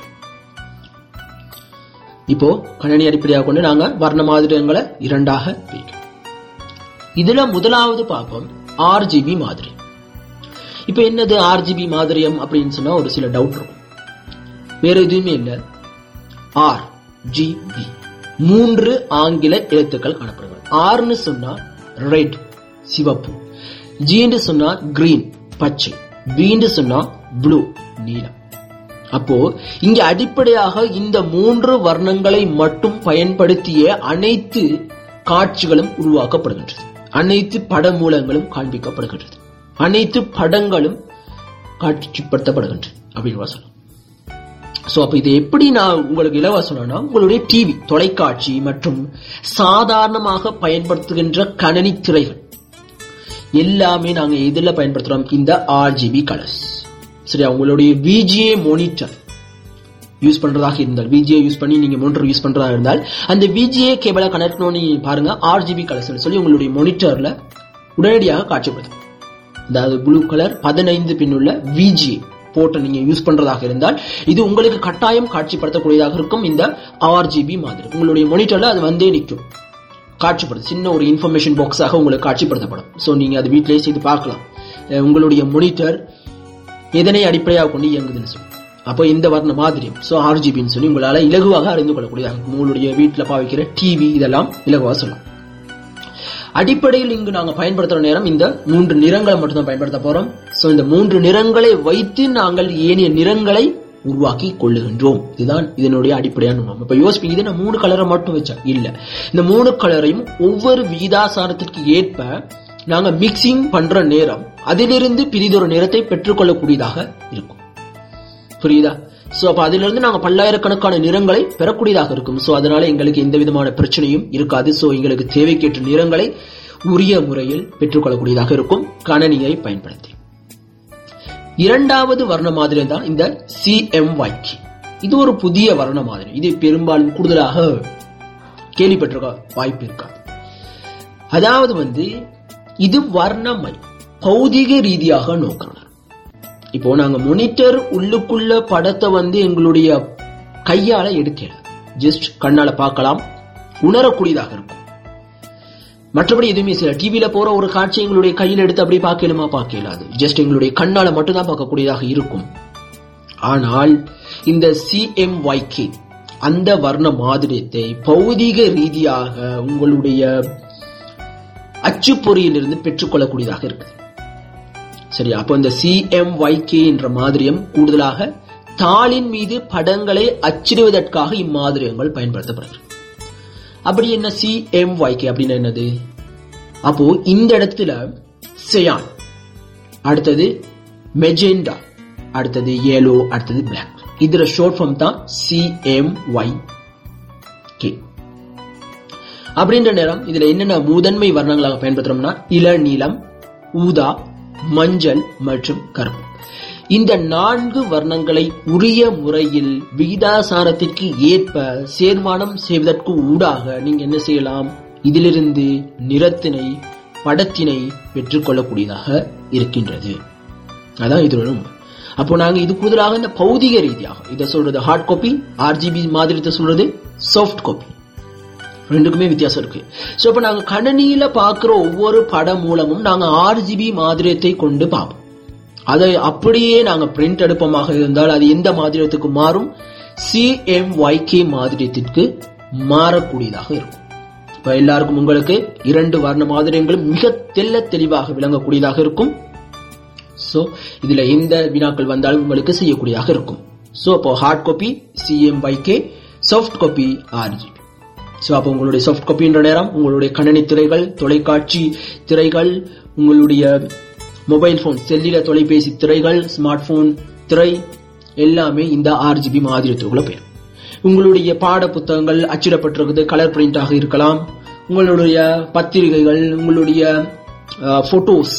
இப்போ கணினி அடிப்படையாக கொண்டு நாங்க வர்ண மாதிரியங்களை இரண்டாக பிரிக்கிறோம் இதுல முதலாவது பார்ப்போம் ஆர்ஜிபி மாதிரி இப்ப என்னது ஆர்ஜிபி மாதிரியம் அப்படின்னு சொன்னா ஒரு சில டவுட் இருக்கும் வேற எதுவுமே இல்ல ஆர் ஜி பி மூன்று ஆங்கில எழுத்துக்கள் காணப்படுகிறது ஆர்னு சொன்னா ரெட் சிவப்பு ஜின்னு சொன்னா கிரீன் பச்சை பீன்னு சொன்னா ப்ளூ நீலம் அப்போ இங்க அடிப்படையாக இந்த மூன்று வர்ணங்களை மட்டும் பயன்படுத்திய அனைத்து காட்சிகளும் உருவாக்கப்படுகின்றது அனைத்து பட மூலங்களும் காண்பிக்கப்படுகின்றது அனைத்து படங்களும் காட்சிப்படுத்தப்படுகின்றன அப்படின்னு சொல்லலாம் சோ அப்ப இது எப்படி நான் உங்களுக்கு இலவச சொன்னா உங்களுடைய டிவி தொலைக்காட்சி மற்றும் சாதாரணமாக பயன்படுத்துகின்ற கணனி திரைகள் எல்லாமே நாங்க எதுல பயன்படுத்துறோம் இந்த ஆர்ஜிபி கலர்ஸ் சரியா உங்களுடைய விஜிஏ மானிட்டர் யூஸ் பண்றதாக இருந்தால் விஜிஏ யூஸ் பண்ணி நீங்க மானிட்டர் யூஸ் பண்றதா இருந்தால் அந்த விஜிஏ கேபிளை கனெக்ட் பண்ணி பாருங்க ஆர்ஜிபி கலர்ஸ் சொல்லி உங்களுடைய மானிட்டர்ல உடனடியாக காட்சிப்படுத்தும் அதாவது ப்ளூ கலர் பதினைந்து பின்னுள்ள விஜிஏ போர்ட்டை நீங்க யூஸ் பண்றதாக இருந்தால் இது உங்களுக்கு கட்டாயம் காட்சிப்படுத்தக்கூடியதாக இருக்கும் இந்த ஆர்ஜிபி மாதிரி உங்களுடைய மானிட்டர்ல அது வந்தே நிற்கும் காட்சிப்படுத்தும் சின்ன ஒரு இன்ஃபர்மேஷன் பாக்ஸாக உங்களுக்கு காட்சிப்படுத்தப்படும் சோ நீங்க அது வீட்டிலேயே செய்து பார்க்கலாம் அஹ் உங்களுடைய மானிட்டர் எதனை அடிப்படையாக கொண்டு இயங்குதுன்னு சொல்லி அப்போ இந்த வர்ண மாதிரியம் சோ ஆர்ஜிபின்னு சொல்லி உங்களால இலகுவாக அறிந்து கொள்ளக்கூடியதாக இருக்கும். உங்களுடைய வீட்டுல பாவிக்கிற டிவி இதெல்லாம் இலகுவாக சொல்லலாம் அடிப்படையில் இங்கு நாங்க பயன்படுத்துற நேரம் இந்த மூன்று நிறங்களை மட்டும் தான் பயன்படுத்த போறோம் சோ இந்த மூன்று நிறங்களை வைத்து நாங்கள் ஏனைய நிறங்களை உருவாக்கி கொள்ளுகின்றோம் இதுதான் இதனுடைய அடிப்படையான நோக்கம் இப்ப யோசிப்பீங்க இது நான் மூணு கலரை மட்டும் வச்சா இல்ல இந்த மூணு கலரையும் ஒவ்வொரு விகிதாசாரத்திற்கு ஏற்ப நாங்க மிக்சிங் பண்ற நேரம் அதிலிருந்து பிரிதொரு நிறத்தை பெற்றுக்கொள்ளக்கூடியதாக இருக்கும் புரியுதா சோ அப்ப அதிலிருந்து இருந்து நாங்க பல்லாயிரக்கணக்கான நிறங்களை பெறக்கூடியதாக இருக்கும் சோ அதனால எங்களுக்கு எந்த விதமான பிரச்சனையும் இருக்காது சோ எங்களுக்கு தேவைக்கேற்ற நிறங்களை உரிய முறையில் பெற்றுக்கொள்ளக்கூடியதாக இருக்கும் கணனியை பயன்படுத்தி இரண்டாவது வர்ண மாதிரி தான் இந்த சிஎம்ஒய்கே இது ஒரு புதிய வர்ண மாதிரி இது பெரும்பாலும் கூடுதலாக கேள்விப்பட்டிருக்க வாய்ப்பு இருக்காது அதாவது வந்து இது வர்ணமை பௌதிக ரீதியாக நோக்கணும் இப்போ நாங்க மொனிட்டர் உள்ளுக்குள்ள படத்தை வந்து எங்களுடைய கையால எடுக்கல ஜஸ்ட் கண்ணால பார்க்கலாம் உணரக்கூடியதாக இருக்கும் மற்றபடி எதுவுமே சில டிவியில போற ஒரு காட்சி எங்களுடைய கையில் எடுத்து அப்படியே பார்க்கலுமா பார்க்க இயலாது ஜஸ்ட் எங்களுடைய கண்ணால மட்டும்தான் பார்க்கக்கூடியதாக இருக்கும் ஆனால் இந்த சிஎம்ஒய்கே அந்த வர்ண மாதிரியத்தை பௌதிக ரீதியாக உங்களுடைய அச்சுப்பொறியிலிருந்து பெற்றுக்கொள்ளக்கூடியதாக இருக்குது சரி அப்போ இந்த சிஎம்ஒய்கே என்ற மாதிரியம் கூடுதலாக தாளின் மீது படங்களை அச்சிடுவதற்காக இம்மாதிரியங்கள் பயன்படுத்தப்படுகிறது அப்படி என்ன சிஎம்ஒய்கே அப்படின்னு என்னது அப்போ இந்த இடத்துல செயான் அடுத்தது மெஜெண்டா அடுத்தது ஏலோ அடுத்தது பிளாக் இதுல ஷோர்ட் ஃபார்ம் தான் சிஎம்ஒய் கே அப்படின்ற நேரம் இதுல என்னென்ன முதன்மை வர்ணங்களாக பயன்படுத்துறோம்னா இளநீலம் ஊதா மஞ்சள் மற்றும் கருப்பு இந்த நான்கு வர்ணங்களை உரிய முறையில் விகிதாசாரத்திற்கு ஏற்ப சேர்மானம் செய்வதற்கு ஊடாக நீங்க என்ன செய்யலாம் இதிலிருந்து நிறத்தினை படத்தினை பெற்றுக்கொள்ளக்கூடியதாக இருக்கின்றது அதான் இதோட உண்மை அப்போ நாங்க இது கூடுதலாக இந்த பௌதிக ரீதியாக இதை சொல்றது ஹார்ட் காப்பி ஆர்ஜிபி மாதிரி சொல்றது சாஃப்ட் காப்பி ரெண்டுக்குமே வித்தியாசம் இருக்கு சோ இப்ப நாங்க கணனியில பாக்குற ஒவ்வொரு படம் மூலமும் நாங்க ஆர்ஜிபி மாதிரியத்தை கொண்டு பார்ப்போம் அதை அப்படியே நாங்க பிரிண்ட் எடுப்பமாக இருந்தால் அது எந்த மாதிரியத்துக்கு மாறும் சிஎம்ஒய்கே மாதிரியத்திற்கு மாறக்கூடியதாக இருக்கும் இப்ப எல்லாருக்கும் உங்களுக்கு இரண்டு வர்ண மாதிரியங்களும் மிக தெல்ல தெளிவாக விளங்கக்கூடியதாக இருக்கும் சோ இதுல எந்த வினாக்கள் வந்தாலும் உங்களுக்கு செய்யக்கூடியதாக இருக்கும் சோ அப்போ hard copy CMYK soft copy RGB so அப்போ உங்களுடைய சாஃப்ட் காப்பின்ற நேரம் உங்களுடைய கணினி திரைகள் தொலைக்காட்சி திரைகள் உங்களுடைய மொபைல் போன் செல்லில தொலைபேசி திரைகள் ஸ்மார்ட் போன் திரை எல்லாமே இந்த ஆர்ஜிபி மாதிரியத்துக்குள்ள போயிடும் உங்களுடைய பாட புத்தகங்கள் அச்சிடப்பட்டிருக்குது கலர் பிரிண்டாக இருக்கலாம் உங்களுடைய பத்திரிகைகள் உங்களுடைய போட்டோஸ்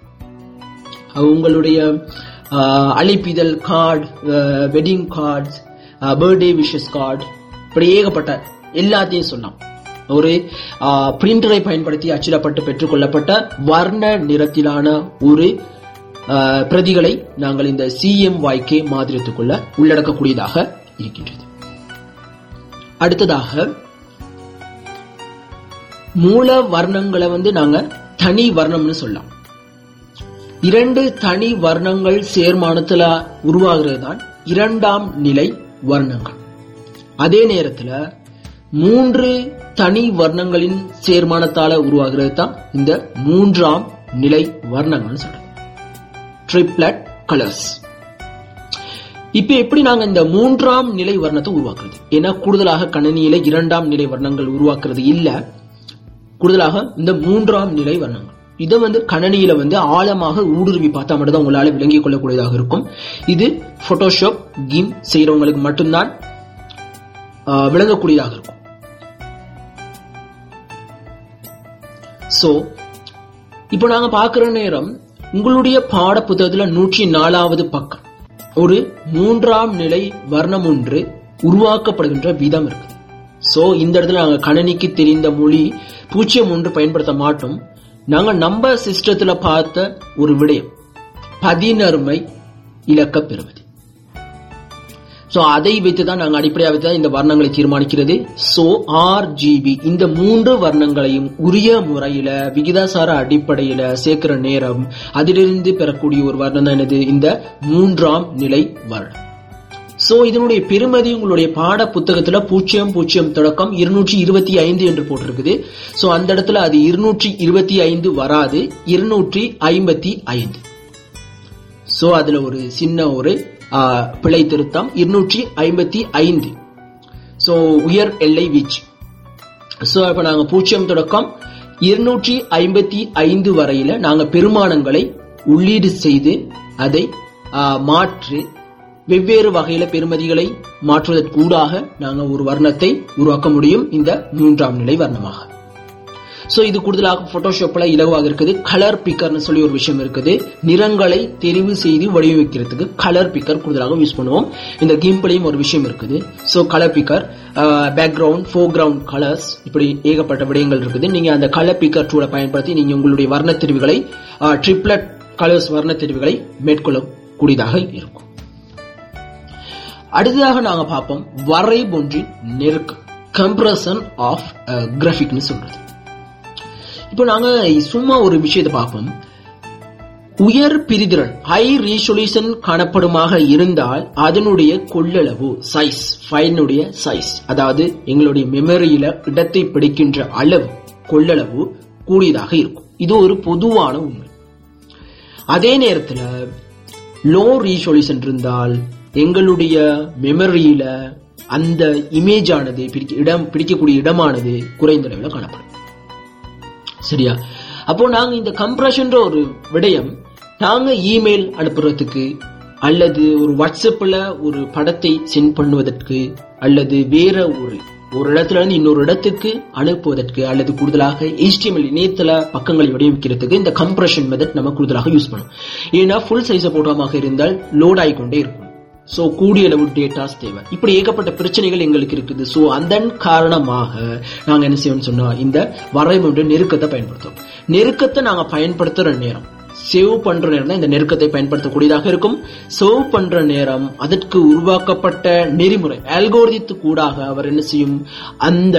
உங்களுடைய அழைப்பிதழ் card wedding cards birthday wishes card இப்படி ஏகப்பட்ட எல்லாத்தையும் சொல்லலாம் ஒரு பிரிண்டரை பயன்படுத்தி அச்சிடப்பட்டு பெற்றுக்கொள்ளப்பட்ட வர்ண நிறத்திலான ஒரு பிரதிகளை நாங்கள் இந்த சிஎம்ஒய்கே மாதிரியத்துக்குள்ள உள்ளடக்கக்கூடியதாக இருக்கின்றது அடுத்ததாக மூல வர்ணங்களை வந்து நாங்க தனி வர்ணம்னு சொல்லலாம் இரண்டு தனி வர்ணங்கள் சேர்மானத்துல உருவாகிறது தான் இரண்டாம் நிலை வர்ணங்கள் அதே நேரத்துல மூன்று தனி வர்ணங்களின் சேர்மானத்தால உருவாகிறது தான் இந்த மூன்றாம் நிலை வர்ணங்கள் சொல்றோம் ட்ரிப்ளட் கலர்ஸ் இப்ப எப்படி நாங்க இந்த மூன்றாம் நிலை வர்ணத்தை உருவாக்குறது ஏன்னா கூடுதலாக கணனியில இரண்டாம் நிலை வர்ணங்கள் உருவாக்குறது இல்ல கூடுதலாக இந்த மூன்றாம் நிலை வர்ணங்கள் இதை வந்து கணனியில வந்து ஆழமாக ஊடுருவி பார்த்தா மட்டும் தான் உங்களால விளங்கிக் கொள்ளக்கூடியதாக இருக்கும் இது போட்டோஷாப் கிம் செய்யறவங்களுக்கு மட்டும்தான் விளங்கக்கூடியதாக இருக்கும் சோ இப்போ நாங்க பாக்குற நேரம் உங்களுடைய பாட புத்தகத்துல நூற்றி நாலாவது பக்கம் ஒரு மூன்றாம் நிலை வர்ணம் ஒன்று உருவாக்கப்படுகின்ற விதம் இருக்கு சோ இந்த இடத்துல நாங்க கணனிக்கு தெரிந்த மொழி பூச்சியம் ஒன்று பயன்படுத்த மாட்டோம் நாங்க நம்ம சிஸ்டத்துல பார்த்த ஒரு விடயம் பதினருமை இலக்க பெறுவது சோ அதை வைத்து தான் நாங்கள் அடிப்படையாக வைத்து தான் இந்த வர்ணங்களை தீர்மானிக்கிறது சோ ஆர்ஜிபி இந்த மூன்று வர்ணங்களையும் உரிய முறையில விகிதாசார அடிப்படையில சேர்க்கிற நேரம் அதிலிருந்து பெறக்கூடிய ஒரு வர்ணம் தான் என்னது இந்த மூன்றாம் நிலை வர்ணம் சோ இதனுடைய பெருமதி உங்களுடைய பாட புத்தகத்துல பூஜ்ஜியம் பூஜ்ஜியம் தொடக்கம் இருநூற்றி இருபத்தி ஐந்து என்று போட்டிருக்குது சோ அந்த இடத்துல அது இருநூற்றி இருபத்தி ஐந்து வராது இருநூற்றி ஐம்பத்தி ஐந்து சோ அதுல ஒரு சின்ன ஒரு பிழை திருத்தம் இருநூற்றி ஐம்பத்தி ஐந்து சோ உயர் எல்லை வீச்சு சோ இப்ப நாங்க பூஜ்ஜியம் தொடக்கம் இருநூற்றி ஐம்பத்தி ஐந்து வரையில நாங்க பெருமானங்களை உள்ளீடு செய்து அதை மாற்றி வெவ்வேறு வகையில பெருமதிகளை மாற்றுவதற்கூடாக நாங்க ஒரு வர்ணத்தை உருவாக்க முடியும் இந்த மூன்றாம் நிலை வர்ணமாக சோ இது கூடுதலாக போட்டோஷாப்ல இலகுவாக இருக்குது கலர் பிக்கர்னு சொல்லி ஒரு விஷயம் இருக்குது நிறங்களை தெரிவு செய்து வடிவமைக்கிறதுக்கு கலர் பிக்கர் கூடுதலாக யூஸ் பண்ணுவோம் இந்த கிம்பிளையும் ஒரு விஷயம் இருக்குது so colour picker background foreground colours இப்படி ஏகப்பட்ட விடயங்கள் இருக்குது நீங்க அந்த கலர் பிக்கர் டூலை பயன்படுத்தி நீங்க உங்களுடைய வர்ண தெரிவுகளை ட்ரிப்ளட் கலர்ஸ் வர்ண தெரிவுகளை மேற்கொள்ளக்கூடியதாக இருக்கும் அடுத்ததாக நாங்க பார்ப்போம் வரைபொன்றின் நெருக்கம் கம்ப்ரஷன் ஆஃப் கிராஃபிக்னு சொல்றது இப்போ நாங்க சும்மா ஒரு விஷயத்தை பார்ப்போம் உயர் பிரிதிறன் ஹை ரீசொல்யூஷன் காணப்படுமாக இருந்தால் அதனுடைய கொள்ளளவு சைஸ் ஃபைலினுடைய சைஸ் அதாவது எங்களுடைய மெமரியில இடத்தை பிடிக்கின்ற அளவு கொள்ளளவு கூடியதாக இருக்கும் இது ஒரு பொதுவான உண்மை அதே நேரத்தில் லோ ரீசொல்யூஷன் இருந்தால் எங்களுடைய மெமரியில அந்த இமேஜ் ஆனது பிடிக்க இடம் பிடிக்கக்கூடிய இடமானது குறைந்த அளவில் காணப்படும் சரியா அப்போ நாங்க இந்த கம்ப்ரஷன்ற ஒரு விடயம் நாங்க இமெயில் அனுப்புறதுக்கு அல்லது ஒரு வாட்ஸ்அப்ல ஒரு படத்தை சென்ட் பண்ணுவதற்கு அல்லது வேற ஒரு ஒரு இடத்துல இருந்து இன்னொரு இடத்துக்கு அனுப்புவதற்கு அல்லது கூடுதலாக HTML இணையதள பக்கங்களை வடிவமைக்கிறதுக்கு இந்த கம்ப்ரஷன் மெத்தட் நம்ம கூடுதலாக யூஸ் பண்ணும் ஏன்னா ஃபுல் சைஸ் போட்டோமாக இருந்தால் லோட் ஆகிக்கொண்டே இருக்கும் சோ கூடிய அளவு டேட்டாஸ் தேவை இப்படி ஏகப்பட்ட பிரச்சனைகள் எங்களுக்கு இருக்குது சோ அதன் காரணமாக நாங்க என்ன செய்யணும்னு சொன்னா இந்த வரைமுறை நெருக்கத்தை பயன்படுத்துறோம் நெருக்கத்தை நாங்க பயன்படுத்துற நேரம் சேவ் பண்ற நேரம் தான் இந்த நெருக்கத்தை பயன்படுத்தக்கூடியதாக இருக்கும் சேவ் பண்ற நேரம் அதற்கு உருவாக்கப்பட்ட நெறிமுறை அல்கோரித்து கூடாக அவர் என்ன செய்யும் அந்த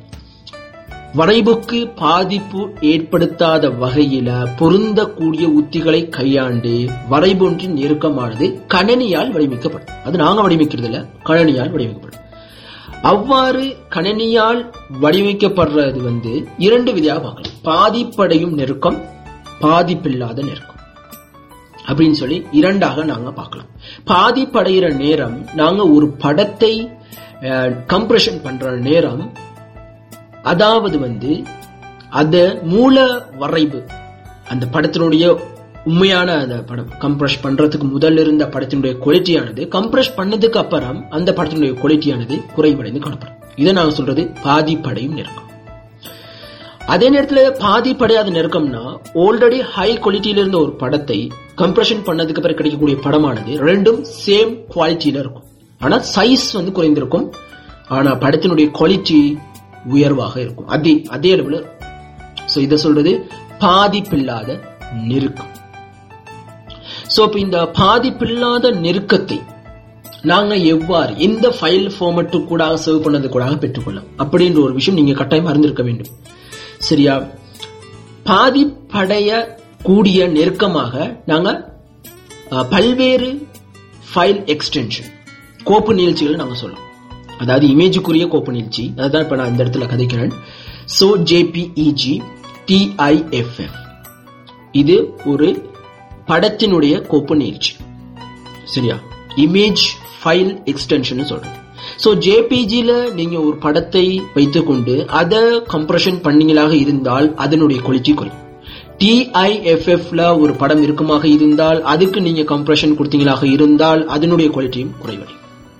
வரைவுக்கு பாதிப்பு ஏற்படுத்தாத வகையில பொருந்தக்கூடிய உத்திகளை கையாண்டு வரைபொன்றின் நெருக்கமானது கணனியால் வடிவமைக்கப்படும் அது நாங்க வடிவமைக்கிறது இல்ல கணனியால் வடிவமைக்கப்படும் அவ்வாறு கணனியால் வடிவமைக்கப்படுறது வந்து இரண்டு விதியாக பார்க்கலாம் பாதிப்படையும் நெருக்கம் பாதிப்பில்லாத நெருக்கம் அப்படின்னு சொல்லி இரண்டாக நாங்க பார்க்கலாம் பாதிப்படைகிற நேரம் நாங்க ஒரு படத்தை கம்ப்ரெஷன் பண்ற நேரம் அதாவது வந்து அத மூல வரைவு அந்த படத்தினுடைய உண்மையான அந்த படம் கம்ப்ரஸ் பண்றதுக்கு முதல்ல இருந்த படத்தினுடைய குவாலிட்டியானது கம்ப்ரஸ் பண்ணதுக்கு அப்புறம் அந்த படத்தினுடைய குவாலிட்டியானது குறைவடைந்து காணப்படும் இதை நாங்க சொல்றது பாதிப்படையும் நெருக்கம் அதே நேரத்துல பாதிப்படையாத நெருக்கம்னா ஆல்ரெடி ஹை குவாலிட்டியில இருந்த ஒரு படத்தை கம்ப்ரெஷன் பண்ணதுக்கு பிறகு கிடைக்கக்கூடிய படமானது ரெண்டும் சேம் குவாலிட்டியில இருக்கும் ஆனா சைஸ் வந்து குறைந்திருக்கும் ஆனா படத்தினுடைய குவாலிட்டி உயர்வாக இருக்கும் அதே அதே அளவுல சோ இத சொல்றது பாதிப்பில்லாத நெருக்கம் சோ இப்ப இந்த பாதிப்பில்லாத நெருக்கத்தை நாங்க எவ்வாறு எந்த ஃபைல் ஃபார்மட்டு கூட சேவ் பண்ணது கூட பெற்றுக்கொள்ளலாம் அப்படின்ற ஒரு விஷயம் நீங்க கட்டாயம் அறிந்திருக்க வேண்டும் சரியா பாதிப்படைய கூடிய நெருக்கமாக நாங்க பல்வேறு ஃபைல் எக்ஸ்டென்ஷன் கோப்பு நீழ்ச்சிகளை நாங்க சொல்லலாம் அதாவது இமேஜுக்குரிய கோப்பு நீட்சி அதுதான் இப்ப நான் இந்த இடத்துல கதைக்கிறேன் சோ ஜேபிஇஜி டிஐஎஃப்எஃப் இது ஒரு படத்தினுடைய கோப்பு நீட்சி சரியா இமேஜ் ஃபைல் எக்ஸ்டென்ஷன் சொல்றது சோ ஜேபிஜில நீங்க ஒரு படத்தை வைத்துக்கொண்டு அதை கம்ப்ரஷன் பண்ணீங்களாக இருந்தால் அதனுடைய குவாலிட்டி குறையும் டிஐஎஃப்எஃப்ல ஒரு படம் இருக்குமாக இருந்தால் அதுக்கு நீங்க கம்ப்ரஷன் கொடுத்தீங்களாக இருந்தால் அதனுடைய குவாலிட்டியும் குறைவடையும்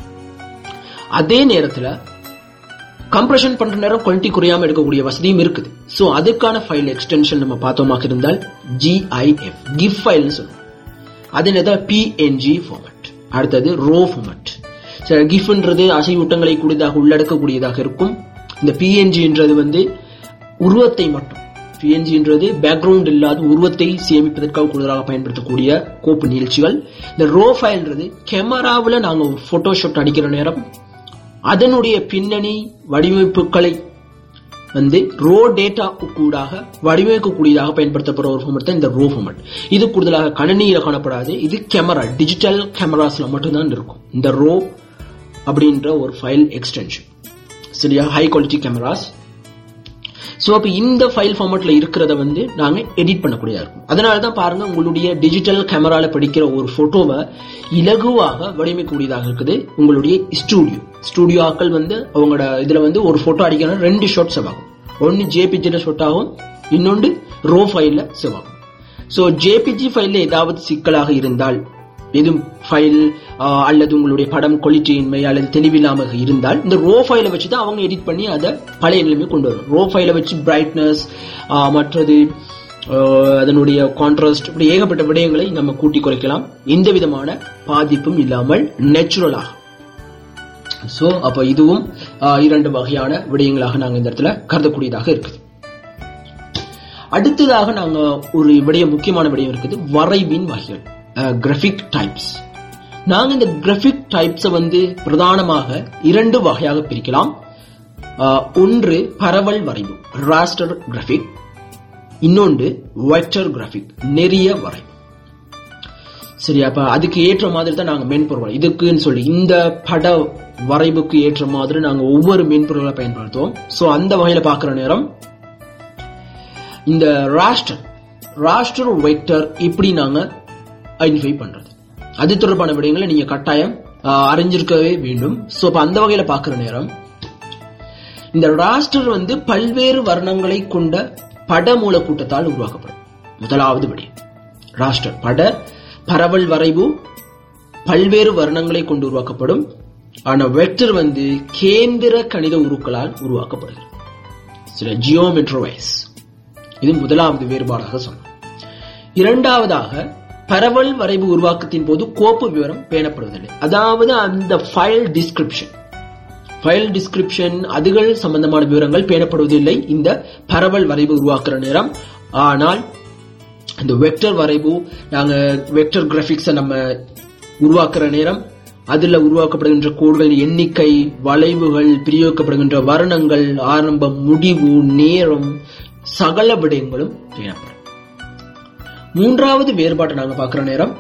அதே நேரத்துல கம்ப்ரஷன் பண்ற நேரம் குவாலிட்டி குறையாம எடுக்கக்கூடிய வசதியும் இருக்குது சோ அதுக்கான ஃபைல் எக்ஸ்டென்ஷன் நம்ம பார்த்தோமாக இருந்தால் ஜிஐஎஃப் கிஃப் ஃபைல்னு சொல்லுவோம் அது என்னது பிஎன்ஜி ஃபார்மட் அடுத்தது ரோ ஃபார்மட் கிஃப்ன்றது அசைவூட்டங்களை கூடியதாக உள்ளடக்கக்கூடியதாக இருக்கும் இந்த பிஎன்ஜின்றது வந்து உருவத்தை மட்டும் பிஎன்ஜின்றது பேக்ரவுண்ட் இல்லாத உருவத்தை சேமிப்பதற்காக கூடுதலாக பயன்படுத்தக்கூடிய கோப்பு நிகழ்ச்சிகள் இந்த ரோ ஃபைல்ன்றது கேமராவில் நாங்க ஒரு போட்டோஷாட் அடிக்கிற நேரம் அதனுடைய பின்னணி வடிவமைப்புகளை வந்து ரோ டேட்டா கூடாக வடிவமைக்கக்கூடியதாக பயன்படுத்தப்படுற ஒரு ஃபார்மட் தான் இந்த ரோ ஃபார்மட் இது கூடுதலாக கணினியில காணப்படாது இது கேமரா டிஜிட்டல் கேமராஸ்ல மட்டும்தான் இருக்கும் இந்த ரோ அப்படின்ற ஒரு ஃபைல் எக்ஸ்டென்ஷன் சரியா ஹை குவாலிட்டி கேமராஸ் ஸோ அப்போ இந்த ஃபைல் ஃபார்மேட்ல இருக்கிறத வந்து நாங்கள் எடிட் பண்ணக்கூடியதா இருக்கும் அதனால தான் பாருங்க உங்களுடைய டிஜிட்டல் கேமரால படிக்கிற ஒரு போட்டோவை இலகுவாக வடிவமைக்கக்கூடியதாக இருக்குது உங்களுடைய ஸ்டூடியோ ஸ்டூடியோ ஆக்கள் வந்து அவங்களோட இதுல வந்து ஒரு போட்டோ அடிக்கணும் ரெண்டு ஷாட் செவாகும் ஒன்னு ஜேபிஜில ஷாட் ஆகும் இன்னொன்று ரோ ஃபைல்ல செவாகும் ஸோ ஜேபிஜி ஃபைல்ல ஏதாவது சிக்கலாக இருந்தால் எதுவும் ஃபைல் அல்லது உங்களுடைய படம் குவாலிட்டியின்மை அல்லது தெளிவில்லாமல் இருந்தால் இந்த ரோ ஃபைலை வச்சு தான் அவங்க எடிட் பண்ணி அதை பழைய நிலைமை கொண்டு வரும் ரோ ஃபைலை வச்சு பிரைட்னஸ் மற்றது ஆஹ், அதனுடைய கான்ட்ராஸ்ட் இப்படி ஏகப்பட்ட விடயங்களை நம்ம கூட்டி குறைக்கலாம் எந்த விதமான பாதிப்பும் இல்லாமல் நேச்சுரலாக சோ அப்ப இதுவும் ஆஹ், இரண்டு வகையான விடயங்களாக நாங்க இந்த இடத்துல கருதக்கூடியதாக இருக்குது அடுத்ததாக நாங்க ஒரு விடயம் முக்கியமான விடயம் இருக்குது வரைவின் வகைகள் கிராஃபிக் டைப்ஸ் நாங்க இந்த கிராஃபிக் டைப்ஸை வந்து பிரதானமாக இரண்டு வகையாக பிரிக்கலாம் ஆஹ், ஒன்று பரவல் வரைவு ராஸ்டர் கிராஃபிக் இன்னொன்று வெக்டர் கிராஃபிக் நெறிய வரைவு சரி அப்ப அதுக்கு ஏற்ற மாதிரி தான் நாங்க மென்பொருள் இதுக்குன்னு சொல்லி இந்த பட வரைவுக்கு ஏற்ற மாதிரி நாங்க ஒவ்வொரு மென்பொருளை பயன்படுத்துவோம் சோ அந்த வகையில பாக்குற நேரம் இந்த ராஸ்டர் ராஸ்டர் வெக்டர் இப்படி நாங்க ஐடென்டிஃபை பண்றது அது தொடர்பான விடயங்களை நீங்க கட்டாயம் ஆஹ், அறிஞ்சிருக்கவே வேண்டும் சோ அப்ப அந்த வகையில பாக்குற நேரம் இந்த ராஸ்டர் வந்து பல்வேறு வர்ணங்களை கொண்ட படமூல கூட்டத்தால் உருவாக்கப்படும் முதலாவது விடயம் ராஸ்டர் பட பரவல் வரைவு பல்வேறு வர்ணங்களை கொண்டு உருவாக்கப்படும் ஆனா வெக்டர் வந்து கேந்திர கணித உருக்களால் உருவாக்கப்படுகிறது சில ஜியோமெட்ரோவைஸ் இது முதலாவது வேறுபாடாக சொன்னோம் இரண்டாவதாக பரவல் வரைவு உருவாக்கத்தின் போது கோப்பு விவரம் பேணப்படுவதில்லை அதாவது அந்த ஃபைல் டிஸ்கிரிப்ஷன் ஃபைல் டிஸ்கிரிப்ஷன் அதுகள் சம்பந்தமான விவரங்கள் பேணப்படுவதில்லை இந்த பரவல் வரைவு உருவாக்குற நேரம் ஆனால் இந்த வெக்டர் வரைவு நாங்க வெக்டர் கிராபிக்ஸை நம்ம உருவாக்குற நேரம் அதுல உருவாக்கப்படுகின்ற கோடுகள் எண்ணிக்கை வளைவுகள் பிரயோகிக்கப்படுகின்ற வர்ணங்கள் ஆரம்பம் முடிவு நேரம் சகல விடயங்களும் பேணப்படும் மூன்றாவது வேறுபாட்டை நாங்க பார்க்கிற நேரம்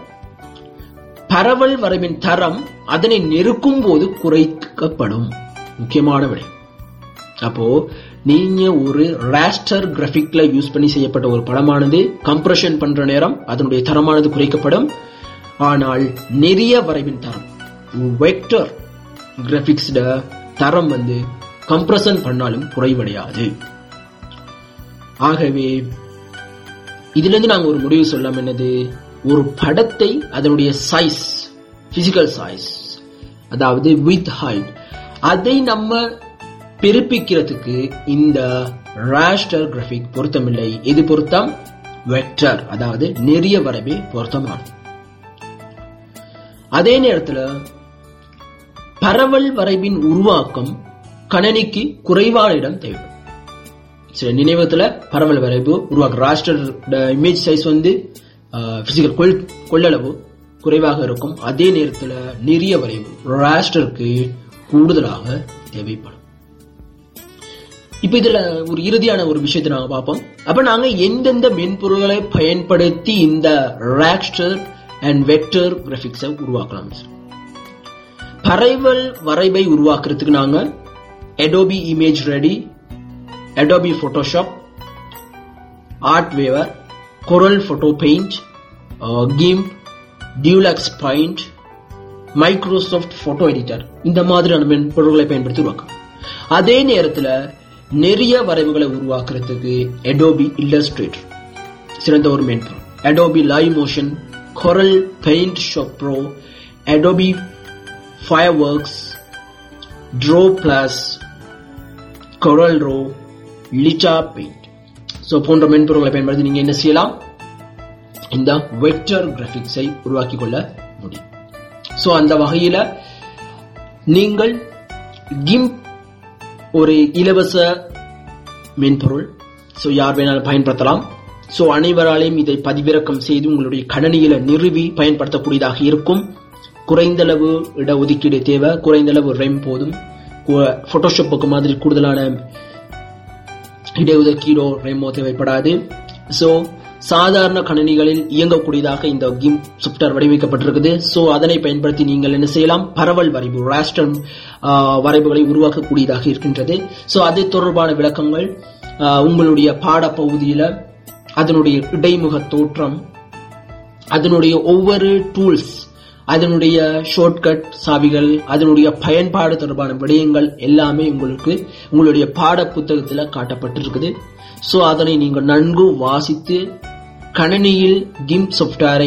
பரவல் வரைவின் தரம் அதனை நெருக்கும் போது குறைக்கப்படும் முக்கியமான விடயம் அப்போ நீங்க ஒரு ராஸ்டர் கிராபிக்ல யூஸ் பண்ணி செய்யப்பட்ட ஒரு படமானது கம்ப்ரஷன் பண்ற நேரம் அதனுடைய தரமானது குறைக்கப்படும் ஆனால் நெறிய வரைவின் தரம் வெக்டர் கிராபிக்ஸ் தரம் வந்து கம்ப்ரஷன் பண்ணாலும் குறைவடையாது ஆகவே இதுல இருந்து நாங்க ஒரு முடிவு சொல்லலாம் என்னது ஒரு படத்தை அதனுடைய சைஸ் பிசிக்கல் சைஸ் அதாவது வித் ஹைட் அதை நம்ம பிறப்பிக்கிறதுக்கு இந்த ராஸ்டர் கிராபிக் பொருத்தமில்லை இது பொருத்தம் வெக்டர் அதாவது நெறிய வரைவே பொருத்தமானது அதே நேரத்துல பரவல் வரைவின் உருவாக்கம் கணனிக்கு குறைவான இடம் தேவைப்படும் சில நினைவகத்துல பரவல் வரைவு உருவாக்க ராஸ்டர் இமேஜ் சைஸ் வந்து பிசிக்கல் கொள் கொள்ளளவு குறைவாக இருக்கும் அதே நேரத்துல நெறிய வரைவு ராஸ்டருக்கு கூடுதலாக தேவைப்படும் இப்ப இதுல ஒரு இறுதியான ஒரு விஷயத்தை நாங்க பார்ப்போம் அப்ப நாங்க எந்தெந்த மென்பொருள்களை பயன்படுத்தி இந்த ராஸ்டர் அண்ட் வெக்டர் கிராபிக்ஸை உருவாக்கலாம் பறைவல் வரைவை உருவாக்குறதுக்கு நாங்க Adobe image ready Adobe Photoshop art weaver Corel photo paint கிம் deluxe paint Microsoft photo editor இந்த மாதிரியான மென்பொருள்களை பயன்படுத்தி உருவாக்கலாம் அதே நேரத்துல நிறைய வரைவுகளை உருவாக்குறதுக்கு Adobe Illustrator சிறந்த ஒரு மென்பொருள் Adobe Live Motion Corel Paint Shop Pro Adobe Fireworks Draw Plus Corel Draw Lita Paint so போன்ற மென்பொருள்களை பயன்படுத்தி நீங்க என்ன செய்யலாம் இந்த வெக்டர் கிராபிக்ஸை உருவாக்கி கொள்ள முடியும் ஸோ அந்த வகையில நீங்கள் கிம்ப் ஒரு இலவச மென்பொருள் ஸோ யார் வேணாலும் பயன்படுத்தலாம் ஸோ அனைவராலையும் இதை பதிவிறக்கம் செய்து உங்களுடைய கணனியில நிறுவி பயன்படுத்தக்கூடியதாக இருக்கும் குறைந்தளவு இட ஒதுக்கீடு தேவை குறைந்தளவு ரெம் போதும் போட்டோஷாப்புக்கு மாதிரி கூடுதலான இட ஒதுக்கீடோ ரெமோ தேவைப்படாது ஸோ சாதாரண கணினிகளில் இயங்கக்கூடியதாக இந்த கிம் சாஃப்ட்வேர் வடிவமைக்கப்பட்டிருக்குது ஸோ அதனை பயன்படுத்தி நீங்கள் என்ன செய்யலாம் பரவல் வரைவு ராஸ்டர் வரைவுகளை உருவாக்கக்கூடியதாக இருக்கின்றது ஸோ அது தொடர்பான விளக்கங்கள் ஆஹ், உங்களுடைய பாடப்பகுதியில அதனுடைய இடைமுக தோற்றம் அதனுடைய ஒவ்வொரு டூல்ஸ் அதனுடைய ஷார்ட்கட் சாவிகள் அதனுடைய பயன்பாடு தொடர்பான விடயங்கள் எல்லாமே உங்களுக்கு உங்களுடைய பாட புத்தகத்துல காட்டப்பட்டிருக்குது ஸோ அதனை நீங்கள் நன்கு வாசித்து கணினியில் கிம் சாஃப்ட்வேரை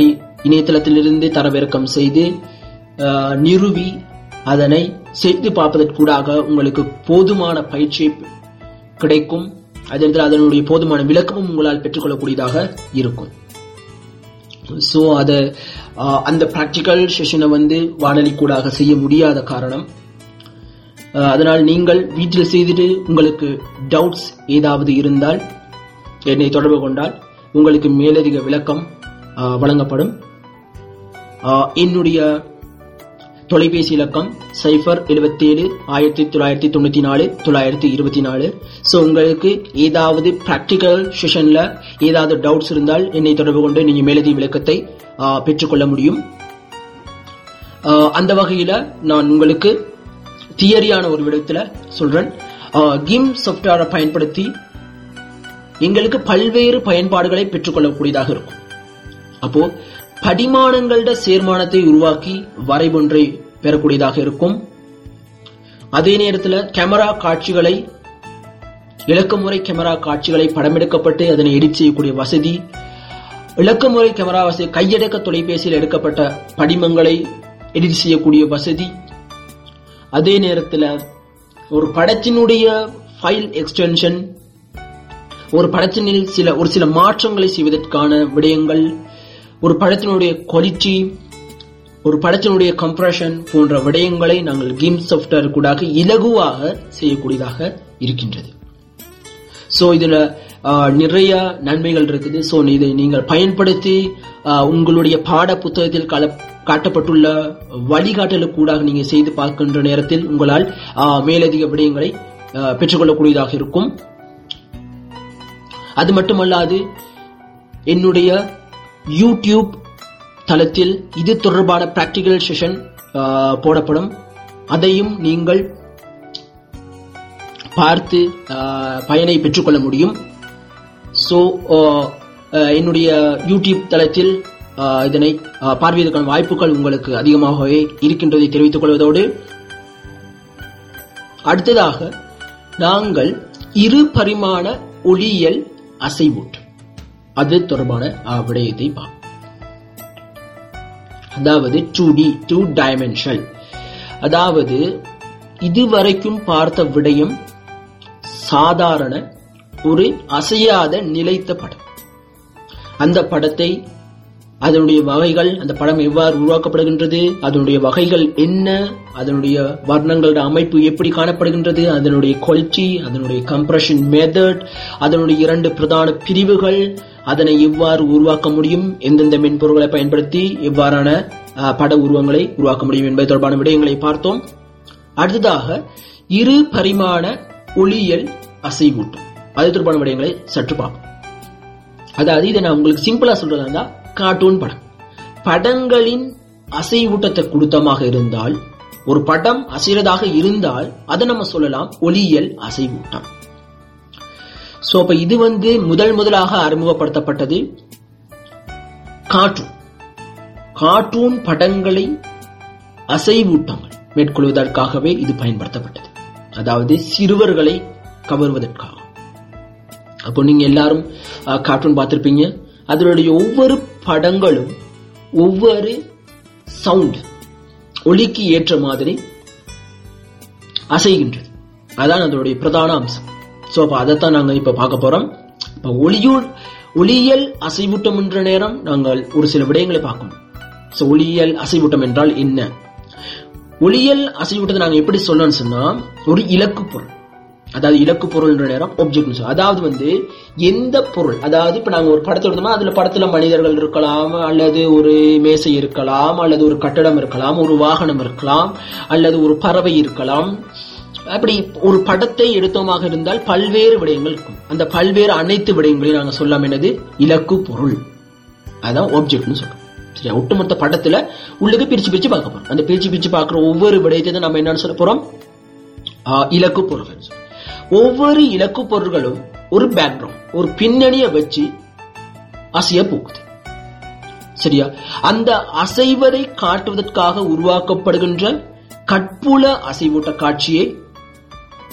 இணையதளத்திலிருந்து தரவிறக்கம் செய்து ஆஹ், நிறுவி அதனை செய்து பார்ப்பதற்கூடாக உங்களுக்கு போதுமான பயிற்சி கிடைக்கும் அதே நேரத்தில் அதனுடைய போதுமான விளக்கமும் உங்களால் பெற்றுக்கொள்ளக்கூடியதாக இருக்கும் ஸோ அதை அந்த ப்ராக்டிக்கல் செஷனை வந்து வானொலி கூடாக செய்ய முடியாத காரணம் ஆஹ், அதனால் நீங்கள் வீட்டில் செய்துட்டு உங்களுக்கு டவுட்ஸ் ஏதாவது இருந்தால் என்னை தொடர்பு கொண்டால் உங்களுக்கு மேலதிக விளக்கம் ஆஹ், வழங்கப்படும் ஆஹ், என்னுடைய தொலைபேசி இலக்கம் சைஃபர் எழுபத்தேழு ஆயிரத்தி தொள்ளாயிரத்தி தொண்ணூத்தி நாலு தொள்ளாயிரத்தி இருபத்தி நாலு ஸோ உங்களுக்கு ஏதாவது ப்ராக்டிக்கல் செஷன்ல ஏதாவது டவுட்ஸ் இருந்தால் என்னை தொடர்பு கொண்டு நீங்க மேலதிக விளக்கத்தை ஆஹ், பெற்றுக்கொள்ள முடியும் ஆஹ், அந்த வகையில நான் உங்களுக்கு தியரியான ஒரு விடத்துல சொல்றேன் கிம் சாஃப்ட்வேரை பயன்படுத்தி எங்களுக்கு பல்வேறு பயன்பாடுகளை பெற்றுக்கொள்ளக்கூடியதாக இருக்கும் அப்போ படிமானங்களோட சேர்மானத்தை உருவாக்கி வரைபொன்றை பெறக்கூடியதாக இருக்கும் அதே நேரத்தில் கேமரா காட்சிகளை இலக்கமுறை கேமரா காட்சிகளை படமெடுக்கப்பட்டு அதனை எடிட் செய்யக்கூடிய வசதி இலக்கமுறை கேமரா வசதி கையடக்க தொலைபேசியில் எடுக்கப்பட்ட படிமங்களை எடிட் செய்யக்கூடிய வசதி அதே நேரத்தில் ஒரு படத்தினுடைய ஃபைல் எக்ஸ்டென்ஷன் ஒரு படத்தினில் சில ஒரு சில மாற்றங்களை செய்வதற்கான விடயங்கள் ஒரு படத்தினுடைய குவாலிட்டி ஒரு படத்தினுடைய கம்ப்ரஷன் போன்ற விடயங்களை நாங்கள் கேம் சாஃப்ட்வேர் கூட இலகுவாக செய்யக்கூடியதாக இருக்கின்றது ஸோ இதுல ஆஹ், நிறைய நன்மைகள் இருக்குது ஸோ இதை நீங்கள் பயன்படுத்தி ஆஹ், உங்களுடைய பாட புத்தகத்தில் கல- காட்டப்பட்டுள்ள வழிகாட்டலுக்கு கூட நீங்க செய்து பார்க்கின்ற நேரத்தில் உங்களால் ஆஹ், மேலதிக விடயங்களை ஆஹ், பெற்றுக்கொள்ளக்கூடியதாக இருக்கும் அது மட்டுமல்லாது என்னுடைய யூடியூப் தளத்தில் இது தொடர்பான பிராக்டிகல் செஷன் போடப்படும் அதையும் நீங்கள் பார்த்து ஆஹ், பயனை பெற்றுக்கொள்ள முடியும் ஸோ என்னுடைய யூடியூப் தளத்தில் ஆஹ், இதனை ஆஹ், பார்வையிடுவதற்கான வாய்ப்புகள் உங்களுக்கு அதிகமாகவே இருக்கின்றதை தெரிவித்துக் கொள்வதோடு அடுத்ததாக நாங்கள் இரு பரிமாண ஒளியியல் அசைவூட்டம் அது தொடர்பான ஆஹ், விடயத்தை பார்ப்போம் அதாவது டூ டி டூ டைமென்ஷன் அதாவது இதுவரைக்கும் பார்த்த விடயம் சாதாரண ஒரு அசையாத நிலைத்த படம் அந்த படத்தை அதனுடைய வகைகள் அந்த படம் எவ்வாறு உருவாக்கப்படுகின்றது அதனுடைய வகைகள் என்ன அதனுடைய வர்ணங்களோட அமைப்பு எப்படி காணப்படுகின்றது அதனுடைய குவாலிட்டி அதனுடைய கம்ப்ரஷன் மெத்தட் அதனுடைய இரண்டு பிரதான பிரிவுகள் அதனை எவ்வாறு உருவாக்க முடியும் எந்தெந்த மென்பொருட்களை பயன்படுத்தி எவ்வாறான அஹ், பட உருவங்களை உருவாக்க முடியும் என்பது தொடர்பான விடயங்களை பார்த்தோம் அடுத்ததாக இரு பரிமாண ஒளியியல் அசைவூட்டம் அது தொடர்பான விடயங்களை சற்று பார்ப்போம் அதாவது இதை நான் உங்களுக்கு சிம்பிளா சொல்றதா இருந்தா கார்ட்டூன் படம் படங்களின் அசைவூட்டத்தை கொடுத்தமாக இருந்தால் ஒரு படம் அசைறதாக இருந்தால் அதை நம்ம சொல்லலாம் ஒளியியல் அசைவூட்டம் சோ அப்ப இது வந்து முதல் முதலாக அறிமுகப்படுத்தப்பட்டது கார்ட்டூன் கார்ட்டூன் படங்களை அசைவூட்டங்கள் மேற்கொள்வதற்காகவே இது பயன்படுத்தப்பட்டது அதாவது சிறுவர்களை கவர்வதற்காக அப்போ நீங்க எல்லாரும் அஹ், கார்ட்டூன் பார்த்திருப்பீங்க அதனுடைய ஒவ்வொரு படங்களும் ஒவ்வொரு சவுண்ட் ஒலிக்கு ஏற்ற மாதிரி அசைகின்றது அதான் அதனுடைய பிரதான அம்சம் சோ அப்ப அதைத்தான் நாங்க இப்ப பார்க்க போறோம் இப்ப ஒளியூர் ஒளியியல் அசைவூட்டம் என்ற நேரம் நாங்கள் ஒரு சில விடயங்களை பார்க்கணும் சோ ஒளியியல் அசைவூட்டம் என்றால் என்ன ஒளியியல் அசைவூட்டத்தை நாங்க எப்படி சொல்லணும்னு சொன்னா ஒரு இலக்கு பொருள் அதாவது இலக்கு பொருள் என்ற நேரம் ஒப்ஜெக்ட் அதாவது வந்து எந்த பொருள் அதாவது இப்ப நாங்க ஒரு படத்தை எடுத்தோம்னா அதுல படத்துல மனிதர்கள் இருக்கலாம் அல்லது ஒரு மேசை இருக்கலாம் அல்லது ஒரு கட்டடம் இருக்கலாம் ஒரு வாகனம் இருக்கலாம் அல்லது ஒரு பறவை இருக்கலாம் அப்படி ஒரு படத்தை எடுத்தோமாக இருந்தால் பல்வேறு விடயங்கள் இருக்கும் அந்த பல்வேறு அனைத்து விடயங்களையும் நாங்க சொல்லலாம் என்னது இலக்கு பொருள் அதான் ஒப்ஜெக்ட்னு சொல்றோம் சரியா ஒட்டுமொத்த படத்துல உள்ளுக்கு பிரிச்சு பிரிச்சு பார்க்க போறோம் அந்த பிரிச்சு பிரிச்சு பார்க்குற ஒவ்வொரு விடயத்தை தான் நம்ம என்னன்னு சொல்ல போறோம் ஆஹ் இலக்கு பொருள்கள் ஒவ்வொரு இலக்கு பொருள்களும் ஒரு பேக்ரவுண்ட் ஒரு பின்னணியை வச்சு அசைய போகுது சரியா அந்த அசைவதை காட்டுவதற்காக உருவாக்கப்படுகின்ற கட்புல அசைவூட்ட காட்சியை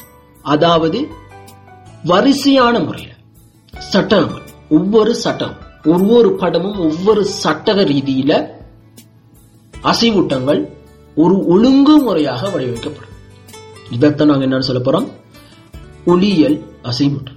அதாவது வரிசையான முறையில் சட்டங்கள் ஒவ்வொரு சட்டம் ஒவ்வொரு படமும் ஒவ்வொரு சட்டக ரீதியில அசைவூட்டங்கள் ஒரு ஒழுங்குமுறையாக வடிவமைக்கப்படும் இதைத்தான் நாங்க என்னன்னு சொல்ல போறோம் ஒளியியல் அசைவூட்டம்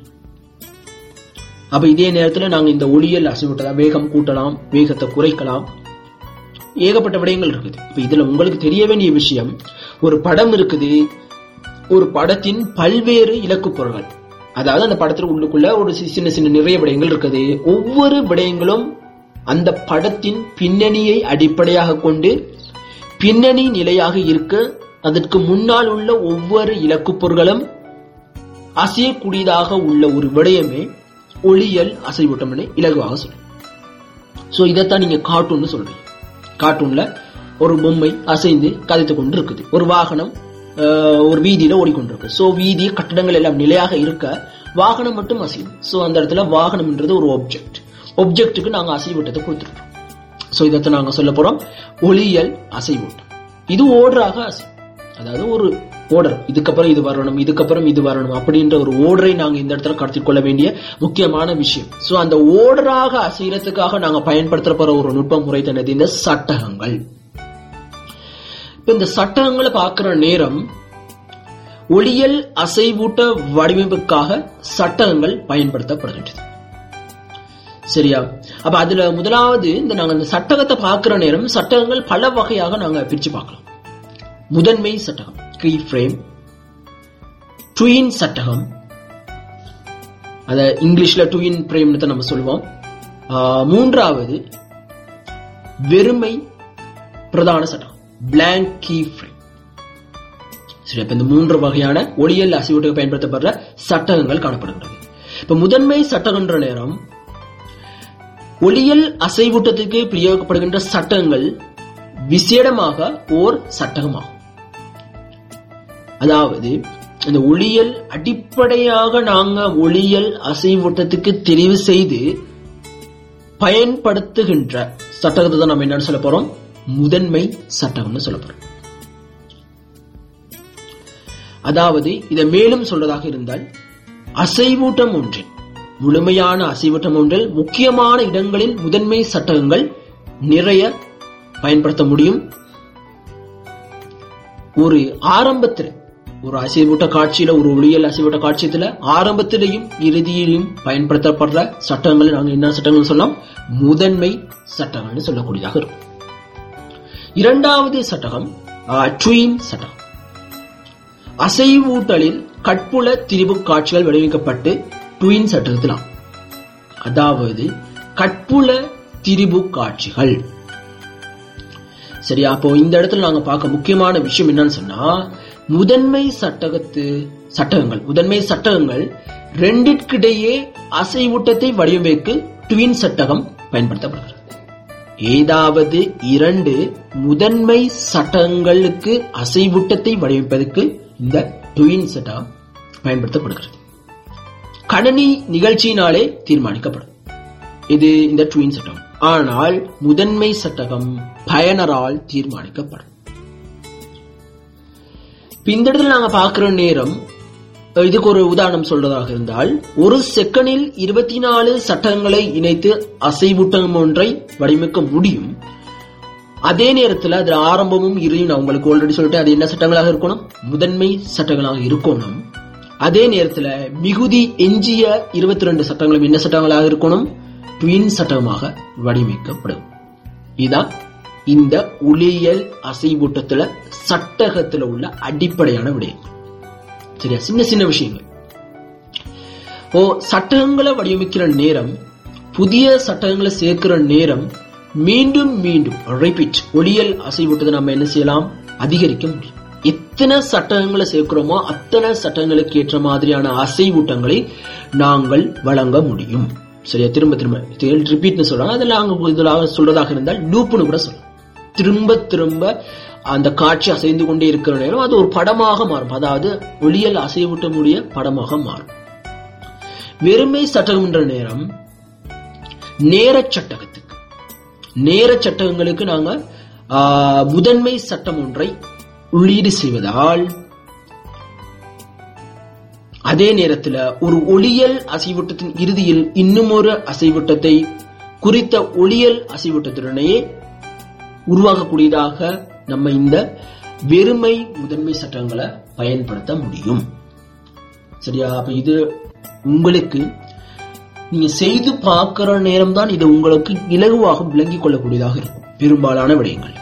அப்ப இதே நேரத்துல நாங்க இந்த ஒளியியல் அசைவூட்டத்தை வேகம் கூட்டலாம் வேகத்தை குறைக்கலாம் ஏகப்பட்ட விடயங்கள் இருக்குது இப்ப இதுல உங்களுக்கு தெரிய வேண்டிய விஷயம் ஒரு படம் இருக்குது ஒரு படத்தின் பல்வேறு இலக்கு பொருள்கள் அதாவது அந்த படத்துல உள்ளுக்குள்ள ஒரு சி- சின்ன சின்ன நிறைய விடயங்கள் இருக்குது ஒவ்வொரு விடயங்களும் அந்த படத்தின் பின்னணியை அடிப்படையாக கொண்டு பின்னணி நிலையாக இருக்க அதற்கு முன்னால் உள்ள ஒவ்வொரு இலக்கு பொருள்களும் அசையக்கூடியதாக உள்ள ஒரு விடயமே ஒளியல் அசைவூட்டம் என இலகுவாக சொல்லும் சோ இதைத்தான் நீங்க கார்ட்டூன் சொல்றீங்க கார்ட்டூன்ல ஒரு பொம்மை அசைந்து கதைத்து கொண்டு இருக்குது ஒரு வாகனம் ஆஹ், ஒரு வீதியில ஓடிக்கொண்டிருக்கு சோ வீதி கட்டடங்கள் எல்லாம் நிலையாக இருக்க வாகனம் மட்டும் அசையும் சோ அந்த இடத்துல வாகனம்ன்றது ஒரு ஒப்ஜெக்ட் ஒப்ஜெக்ட்டுக்கு நாங்க அசைவூட்டத்தை கொடுத்துருக்கோம் சோ இதைத்தான் நாங்க சொல்ல போறோம் ஒளியியல் அசைவூட்டம் இது ஓடராக அசை அதாவது ஒரு ஓர்டர் இதுக்கப்புறம் இது வரணும் இதுக்கப்புறம் இது வரணும் அப்படின்ற ஒரு ஓர்டரை நாங்க இந்த இடத்துல கடத்திக் கொள்ள வேண்டிய முக்கியமான விஷயம் சோ அந்த ஓர்டராக அசைறதுக்காக நாங்க பயன்படுத்த போற ஒரு நுட்ப முறை தனது இந்த சட்டகங்கள் இப்ப இந்த சட்டகங்களை பார்க்கிற நேரம் ஒளியல் அசைவூட்ட வடிவமைப்புக்காக சட்டகங்கள் பயன்படுத்தப்படுகின்றது சரியா அப்ப அதுல முதலாவது இந்த நாங்க இந்த சட்டகத்தை பார்க்கிற நேரம் சட்டகங்கள் பல வகையாக நாங்க பிரிச்சு பார்க்கலாம் முதன்மை சட்டகம் கீ ஃப்ரேம் ட்வின் சட்டகம் அத இங்கிலீஷ்ல ட்வின் பிரேம்னு தான் நம்ம சொல்லுவோம் ஆஹ், மூன்றாவது வெறுமை பிரதான சட்டகம் blank கீ ஃப்ரேம் சரி அப்ப இந்த மூன்று வகையான ஒளியல் அசைவூட்டுக்கு பயன்படுத்தப்படுற சட்டகங்கள் காணப்படுகிறது இப்ப முதன்மை சட்டகன்ற நேரம் ஒளியல் அசைவூட்டத்துக்கு பிரயோகப்படுகின்ற சட்டங்கள் விசேடமாக ஓர் சட்டகமாகும் அதாவது இந்த ஒளியல் அடிப்படையாக நாங்க ஒளியல் அசைவூட்டத்துக்கு தெரிவு செய்து பயன்படுத்துகின்ற சட்டகத்தை தான் நம்ம என்னன்னு சொல்ல போறோம் முதன்மை சட்டகம்னு சொல்ல போறோம் அதாவது இதை மேலும் சொல்றதாக இருந்தால் அசைவூட்டம் ஒன்றில் முழுமையான அசைவூட்டம் ஒன்றில் முக்கியமான இடங்களில் முதன்மை சட்டகங்கள் நிறைய பயன்படுத்த முடியும் ஒரு ஆரம்பத்தில் ஒரு அசைவூட்ட காட்சியில ஒரு ஒளியல் அசைவூட்ட காட்சியத்துல ஆரம்பத்திலையும் இறுதியிலும் பயன்படுத்தப்படுற சட்டங்கள் நாங்க என்ன சட்டங்கள் சொல்லலாம் முதன்மை சட்டங்கள்னு சொல்லக்கூடியதாக இருக்கும் இரண்டாவது சட்டகம் ட்வீன் சட்டகம் அசைவூட்டலில் கட்புல திரிபு காட்சிகள் வடிவமைக்கப்பட்டு ட்வின் சட்டத்திலாம் அதாவது கட்புல திரிபு காட்சிகள் சரியா அப்போ இந்த இடத்துல நாங்க பார்க்க முக்கியமான விஷயம் என்னன்னு சொன்னா முதன்மை சட்டகத்து சட்டகங்கள் முதன்மை சட்டகங்கள் ரெண்டிற்கிடையே அசைவூட்டத்தை வடிவமைக்கு ட்வின் சட்டகம் பயன்படுத்தப்படுகிறது ஏதாவது இரண்டு முதன்மை சட்டங்களுக்கு அசைவூட்டத்தை வடிவமைப்பதற்கு இந்த ட்வின் சட்டகம் பயன்படுத்தப்படுகிறது கணனி நிகழ்ச்சியினாலே தீர்மானிக்கப்படும் இது இந்த ட்வின் சட்டம் ஆனால் முதன்மை சட்டகம் பயனரால் தீர்மானிக்கப்படும் இப்ப இந்த இடத்துல நாங்க பார்க்கிற நேரம் இதுக்கு ஒரு உதாரணம் சொல்றதாக இருந்தால் ஒரு செகண்டில் இருபத்தி நாலு சட்டங்களை இணைத்து அசைவூட்டம் ஒன்றை வடிவமைக்க முடியும் அதே நேரத்துல அதுல ஆரம்பமும் இறுதியும் நான் உங்களுக்கு ஆல்ரெடி சொல்லிட்டேன் அது என்ன சட்டங்களாக இருக்கணும் முதன்மை சட்டங்களாக இருக்கணும் அதே நேரத்துல மிகுதி எஞ்சிய இருபத்தி ரெண்டு சட்டங்களும் என்ன சட்டங்களாக இருக்கணும் ட்வின் சட்டமாக வடிவமைக்கப்படும் இதான் இந்த ஒளியியல் அசைவூட்டத்துல சட்டகத்துல உள்ள அடிப்படையான விடயம் சரியா சின்ன சின்ன விஷயங்கள் ஓ சட்டகங்களை வடிவமைக்கிற நேரம் புதிய சட்டகங்களை சேர்க்கிற நேரம் மீண்டும் மீண்டும் ரிப்பீட் ஒளியல் அசைவூட்டத்தை நம்ம என்ன செய்யலாம் அதிகரிக்க முடியும் எத்தனை சட்டகங்களை சேர்க்கிறோமோ அத்தனை சட்டங்களுக்கு ஏற்ற மாதிரியான அசைவூட்டங்களை நாங்கள் வழங்க முடியும் சரியா திரும்ப திரும்ப ரிப்பீட்னு சொல்றாங்க அதில் அங்க இதெல்லாம் சொல்றதாக இருந்தால் லூப்னு கூட சொல்லலாம் திரும்ப திரும்ப அந்த காட்சி அசைந்து கொண்டே இருக்கிற நேரம் அது ஒரு படமாக மாறும் அதாவது ஒளியல் அசைவூட்ட முடிய படமாக மாறும் வெறுமை சட்டகம் என்ற நேரம் நேர சட்டகத்துக்கு நேர சட்டகங்களுக்கு நாங்க ஆஹ், முதன்மை சட்டம் ஒன்றை உள்ளீடு செய்வதால் அதே நேரத்துல ஒரு ஒளியல் அசைவூட்டத்தின் இறுதியில் இன்னும் ஒரு அசைவூட்டத்தை குறித்த ஒளியல் அசைவூட்டத்துடனேயே உருவாக்கக்கூடியதாக நம்ம இந்த வெறுமை முதன்மை சட்டங்களை பயன்படுத்த முடியும் சரியா அப்ப இது உங்களுக்கு நீங்க செய்து பார்க்கிற நேரம் தான் இது உங்களுக்கு இலகுவாக விளங்கிக் கொள்ளக்கூடியதாக இருக்கும் பெரும்பாலான விடயங்கள்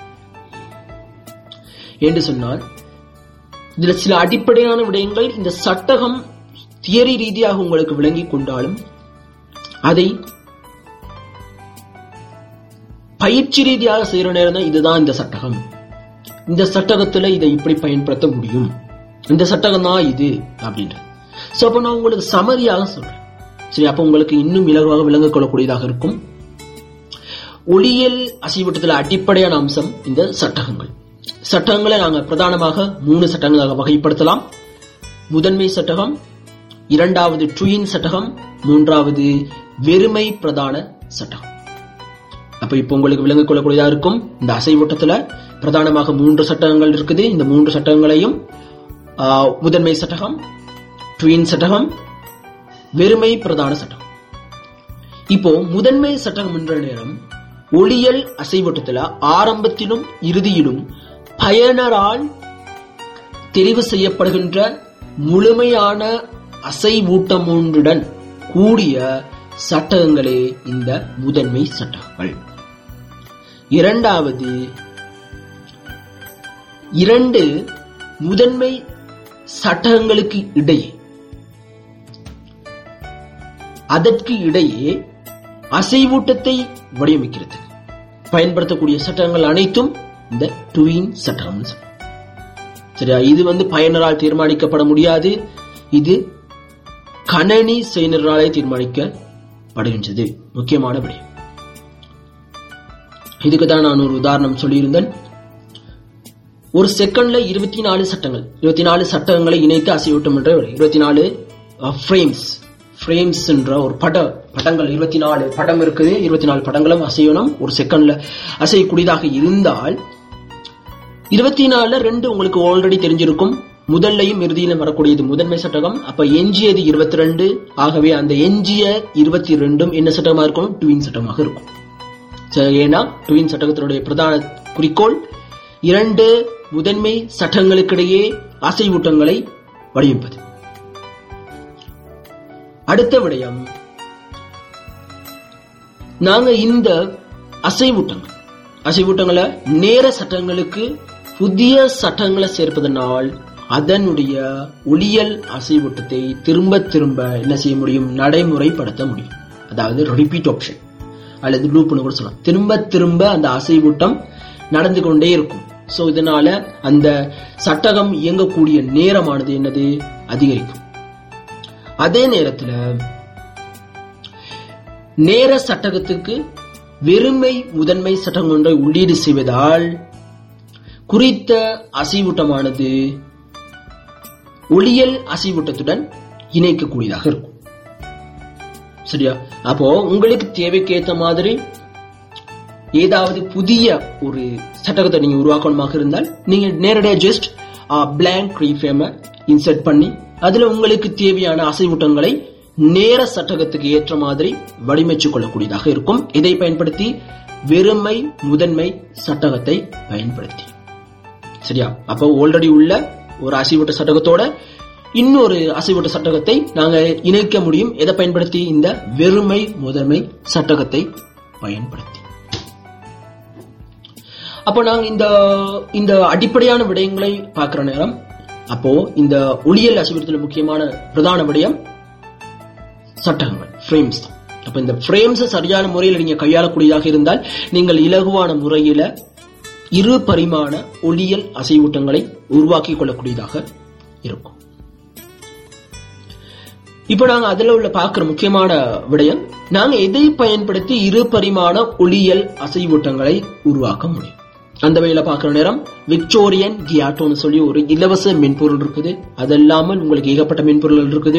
என்று சொன்னால் இதுல சில அடிப்படையான விடயங்கள் இந்த சட்டகம் தியரி ரீதியாக உங்களுக்கு விளங்கிக் கொண்டாலும் அதை பயிற்சி ரீதியாக செய்யற நேரம் தான் இதுதான் இந்த சட்டகம் இந்த சட்டகத்துல இதை இப்படி பயன்படுத்த முடியும் இந்த சட்டகம் தான் இது அப்படின்றது சோ அப்ப நான் உங்களுக்கு சமதியாக சொல்றேன் சரி அப்ப உங்களுக்கு இன்னும் இலகுவாக விளங்கிக் கொள்ளக்கூடியதாக இருக்கும் ஒளியியல் அசைவட்டத்தில் அடிப்படையான அம்சம் இந்த சட்டகங்கள் சட்டகங்களை நாங்க பிரதானமாக மூணு சட்டங்களாக வகைப்படுத்தலாம் முதன்மை சட்டகம் இரண்டாவது ட்வின் சட்டகம் மூன்றாவது வெறுமை பிரதான சட்டகம் அப்ப இப்ப உங்களுக்கு விளங்கிக் கொள்ளக்கூடியதா இருக்கும் இந்த அசைவட்டத்துல பிரதானமாக மூன்று சட்டகங்கள் இருக்குது இந்த மூன்று சட்டங்களையும் ஆஹ், முதன்மை சட்டகம் ட்வின் சட்டகம் வெறுமை பிரதான சட்டகம் இப்போ முதன்மை சட்டகம் என்ற நேரம் ஒளியல் அசைவட்டத்துல ஆரம்பத்திலும் இறுதியிலும் பயனரால் தெரிவு செய்யப்படுகின்ற முழுமையான அசைவூட்டம் ஒன்றுடன் கூடிய சட்டகங்களே இந்த முதன்மை சட்டகங்கள் இரண்டாவது இரண்டு முதன்மை சட்டகங்களுக்கு இடையே அதற்கு இடையே அசைவூட்டத்தை வடிவமைக்கிறது பயன்படுத்தக்கூடிய சட்டங்கள் அனைத்தும் இந்த டுவின் சட்டம் சரியா இது வந்து பயனரால் தீர்மானிக்கப்பட முடியாது இது கணனி செயலராலே தீர்மானிக்கப்படுகின்றது முக்கியமான விடயம் இதுக்கு தான் நான் ஒரு உதாரணம் சொல்லியிருந்தேன் ஒரு செகண்ட்ல இருபத்தி நாலு சட்டங்கள் இருபத்தி நாலு சட்டங்களை இணைத்து அசைவூட்டம் என்ற இருபத்தி நாலு ஃப்ரேம்ஸ் ஃப்ரேம்ஸ் என்ற ஒரு பட படங்கள் இருபத்தி நாலு படம் இருக்குது இருபத்தி நாலு படங்களும் அசையணும் ஒரு செகண்ட்ல அசையக்கூடியதாக இருந்தால் இருபத்தி நாலுல ரெண்டு உங்களுக்கு ஆல்ரெடி தெரிஞ்சிருக்கும் முதல்லையும் இறுதியிலும் வரக்கூடியது முதன்மை சட்டகம் அப்ப எஞ்சியது இருபத்தி ரெண்டு ஆகவே அந்த எஞ்சிய இருபத்தி ரெண்டும் என்ன சட்டமா இருக்கும் டுவின் சட்டமாக இருக்கும் சரி, ஏன்னா டுவின் சட்டகத்தினுடைய பிரதான குறிக்கோள் இரண்டு முதன்மை சட்டங்களுக்கிடையே அசைவூட்டங்களை வடிவமைப்பது அடுத்த விடயம் நாங்க இந்த அசைவூட்டங்கள் அசைவூட்டங்களை நேர சட்டங்களுக்கு புதிய சட்டங்களை சேர்ப்பதனால் அதனுடைய ஒளியல் அசைவூட்டத்தை திரும்ப திரும்ப என்ன செய்ய முடியும் நடைமுறைப்படுத்த முடியும் அதாவது ரிப்பீட் ஆப்ஷன் அல்லது லூப்னு கூட சொல்லலாம் திரும்ப திரும்ப அந்த அசைவூட்டம் நடந்து கொண்டே இருக்கும் சோ இதனால அந்த சட்டகம் இயங்கக்கூடிய நேரமானது என்னது அதிகரிக்கும் அதே நேரத்துல நேர சட்டகத்துக்கு வெறுமை முதன்மை சட்டகம் ஒன்றை உள்ளீடு செய்வதால் குறித்த அசைவூட்டமானது ஒளியல் அசைவூட்டத்துடன் இணைக்கக்கூடியதாக இருக்கும் சரியா அப்போ உங்களுக்கு தேவைக்கு ஏத்த மாதிரி ஏதாவது புதிய ஒரு சட்டகத்தை நீங்க உருவாக்கணுமாக இருந்தால் நீங்க நேரடியாக ஜஸ்ட் பிளாங்க் ரீஃபேம இன்சர்ட் பண்ணி அதுல உங்களுக்கு தேவையான அசைவூட்டங்களை நேர சட்டகத்துக்கு ஏற்ற மாதிரி வடிவமைச்சு கொள்ளக்கூடியதாக இருக்கும் இதை பயன்படுத்தி வெறுமை முதன்மை சட்டகத்தை பயன்படுத்தி சரியா அப்போ ஆல்ரெடி உள்ள ஒரு அசைவூட்ட சட்டகத்தோட இன்னொரு அசைவூட்ட சட்டகத்தை நாங்க இணைக்க முடியும் எதை பயன்படுத்தி இந்த வெறுமை முதன்மை சட்டகத்தை பயன்படுத்தி அப்போ நாங்க இந்த இந்த அடிப்படையான விடயங்களை பார்க்கிற நேரம் அப்போ இந்த ஒளியல் அசைவூட்டத்தில் முக்கியமான பிரதான விடயம் சட்டகங்கள் ஃப்ரேம்ஸ் தான் அப்ப இந்த ஃப்ரேம்ஸ் சரியான முறையில் நீங்க கையாளக்கூடியதாக இருந்தால் நீங்கள் இலகுவான முறையில இரு பரிமாண ஒளியல் அசைவூட்டங்களை உருவாக்கி கொள்ளக்கூடியதாக இருக்கும் இப்ப நாங்க அதுல உள்ள பார்க்கிற முக்கியமான விடயம் நாங்க எதை பயன்படுத்தி இரு பரிமாண ஒளியல் அசைவூட்டங்களை உருவாக்க முடியும் அந்த வகையில பார்க்கிற நேரம் விக்டோரியன் கியாட்டோன்னு சொல்லி ஒரு இலவச மென்பொருள் இருக்குது அது இல்லாமல் உங்களுக்கு ஏகப்பட்ட மென்பொருள்கள் இருக்குது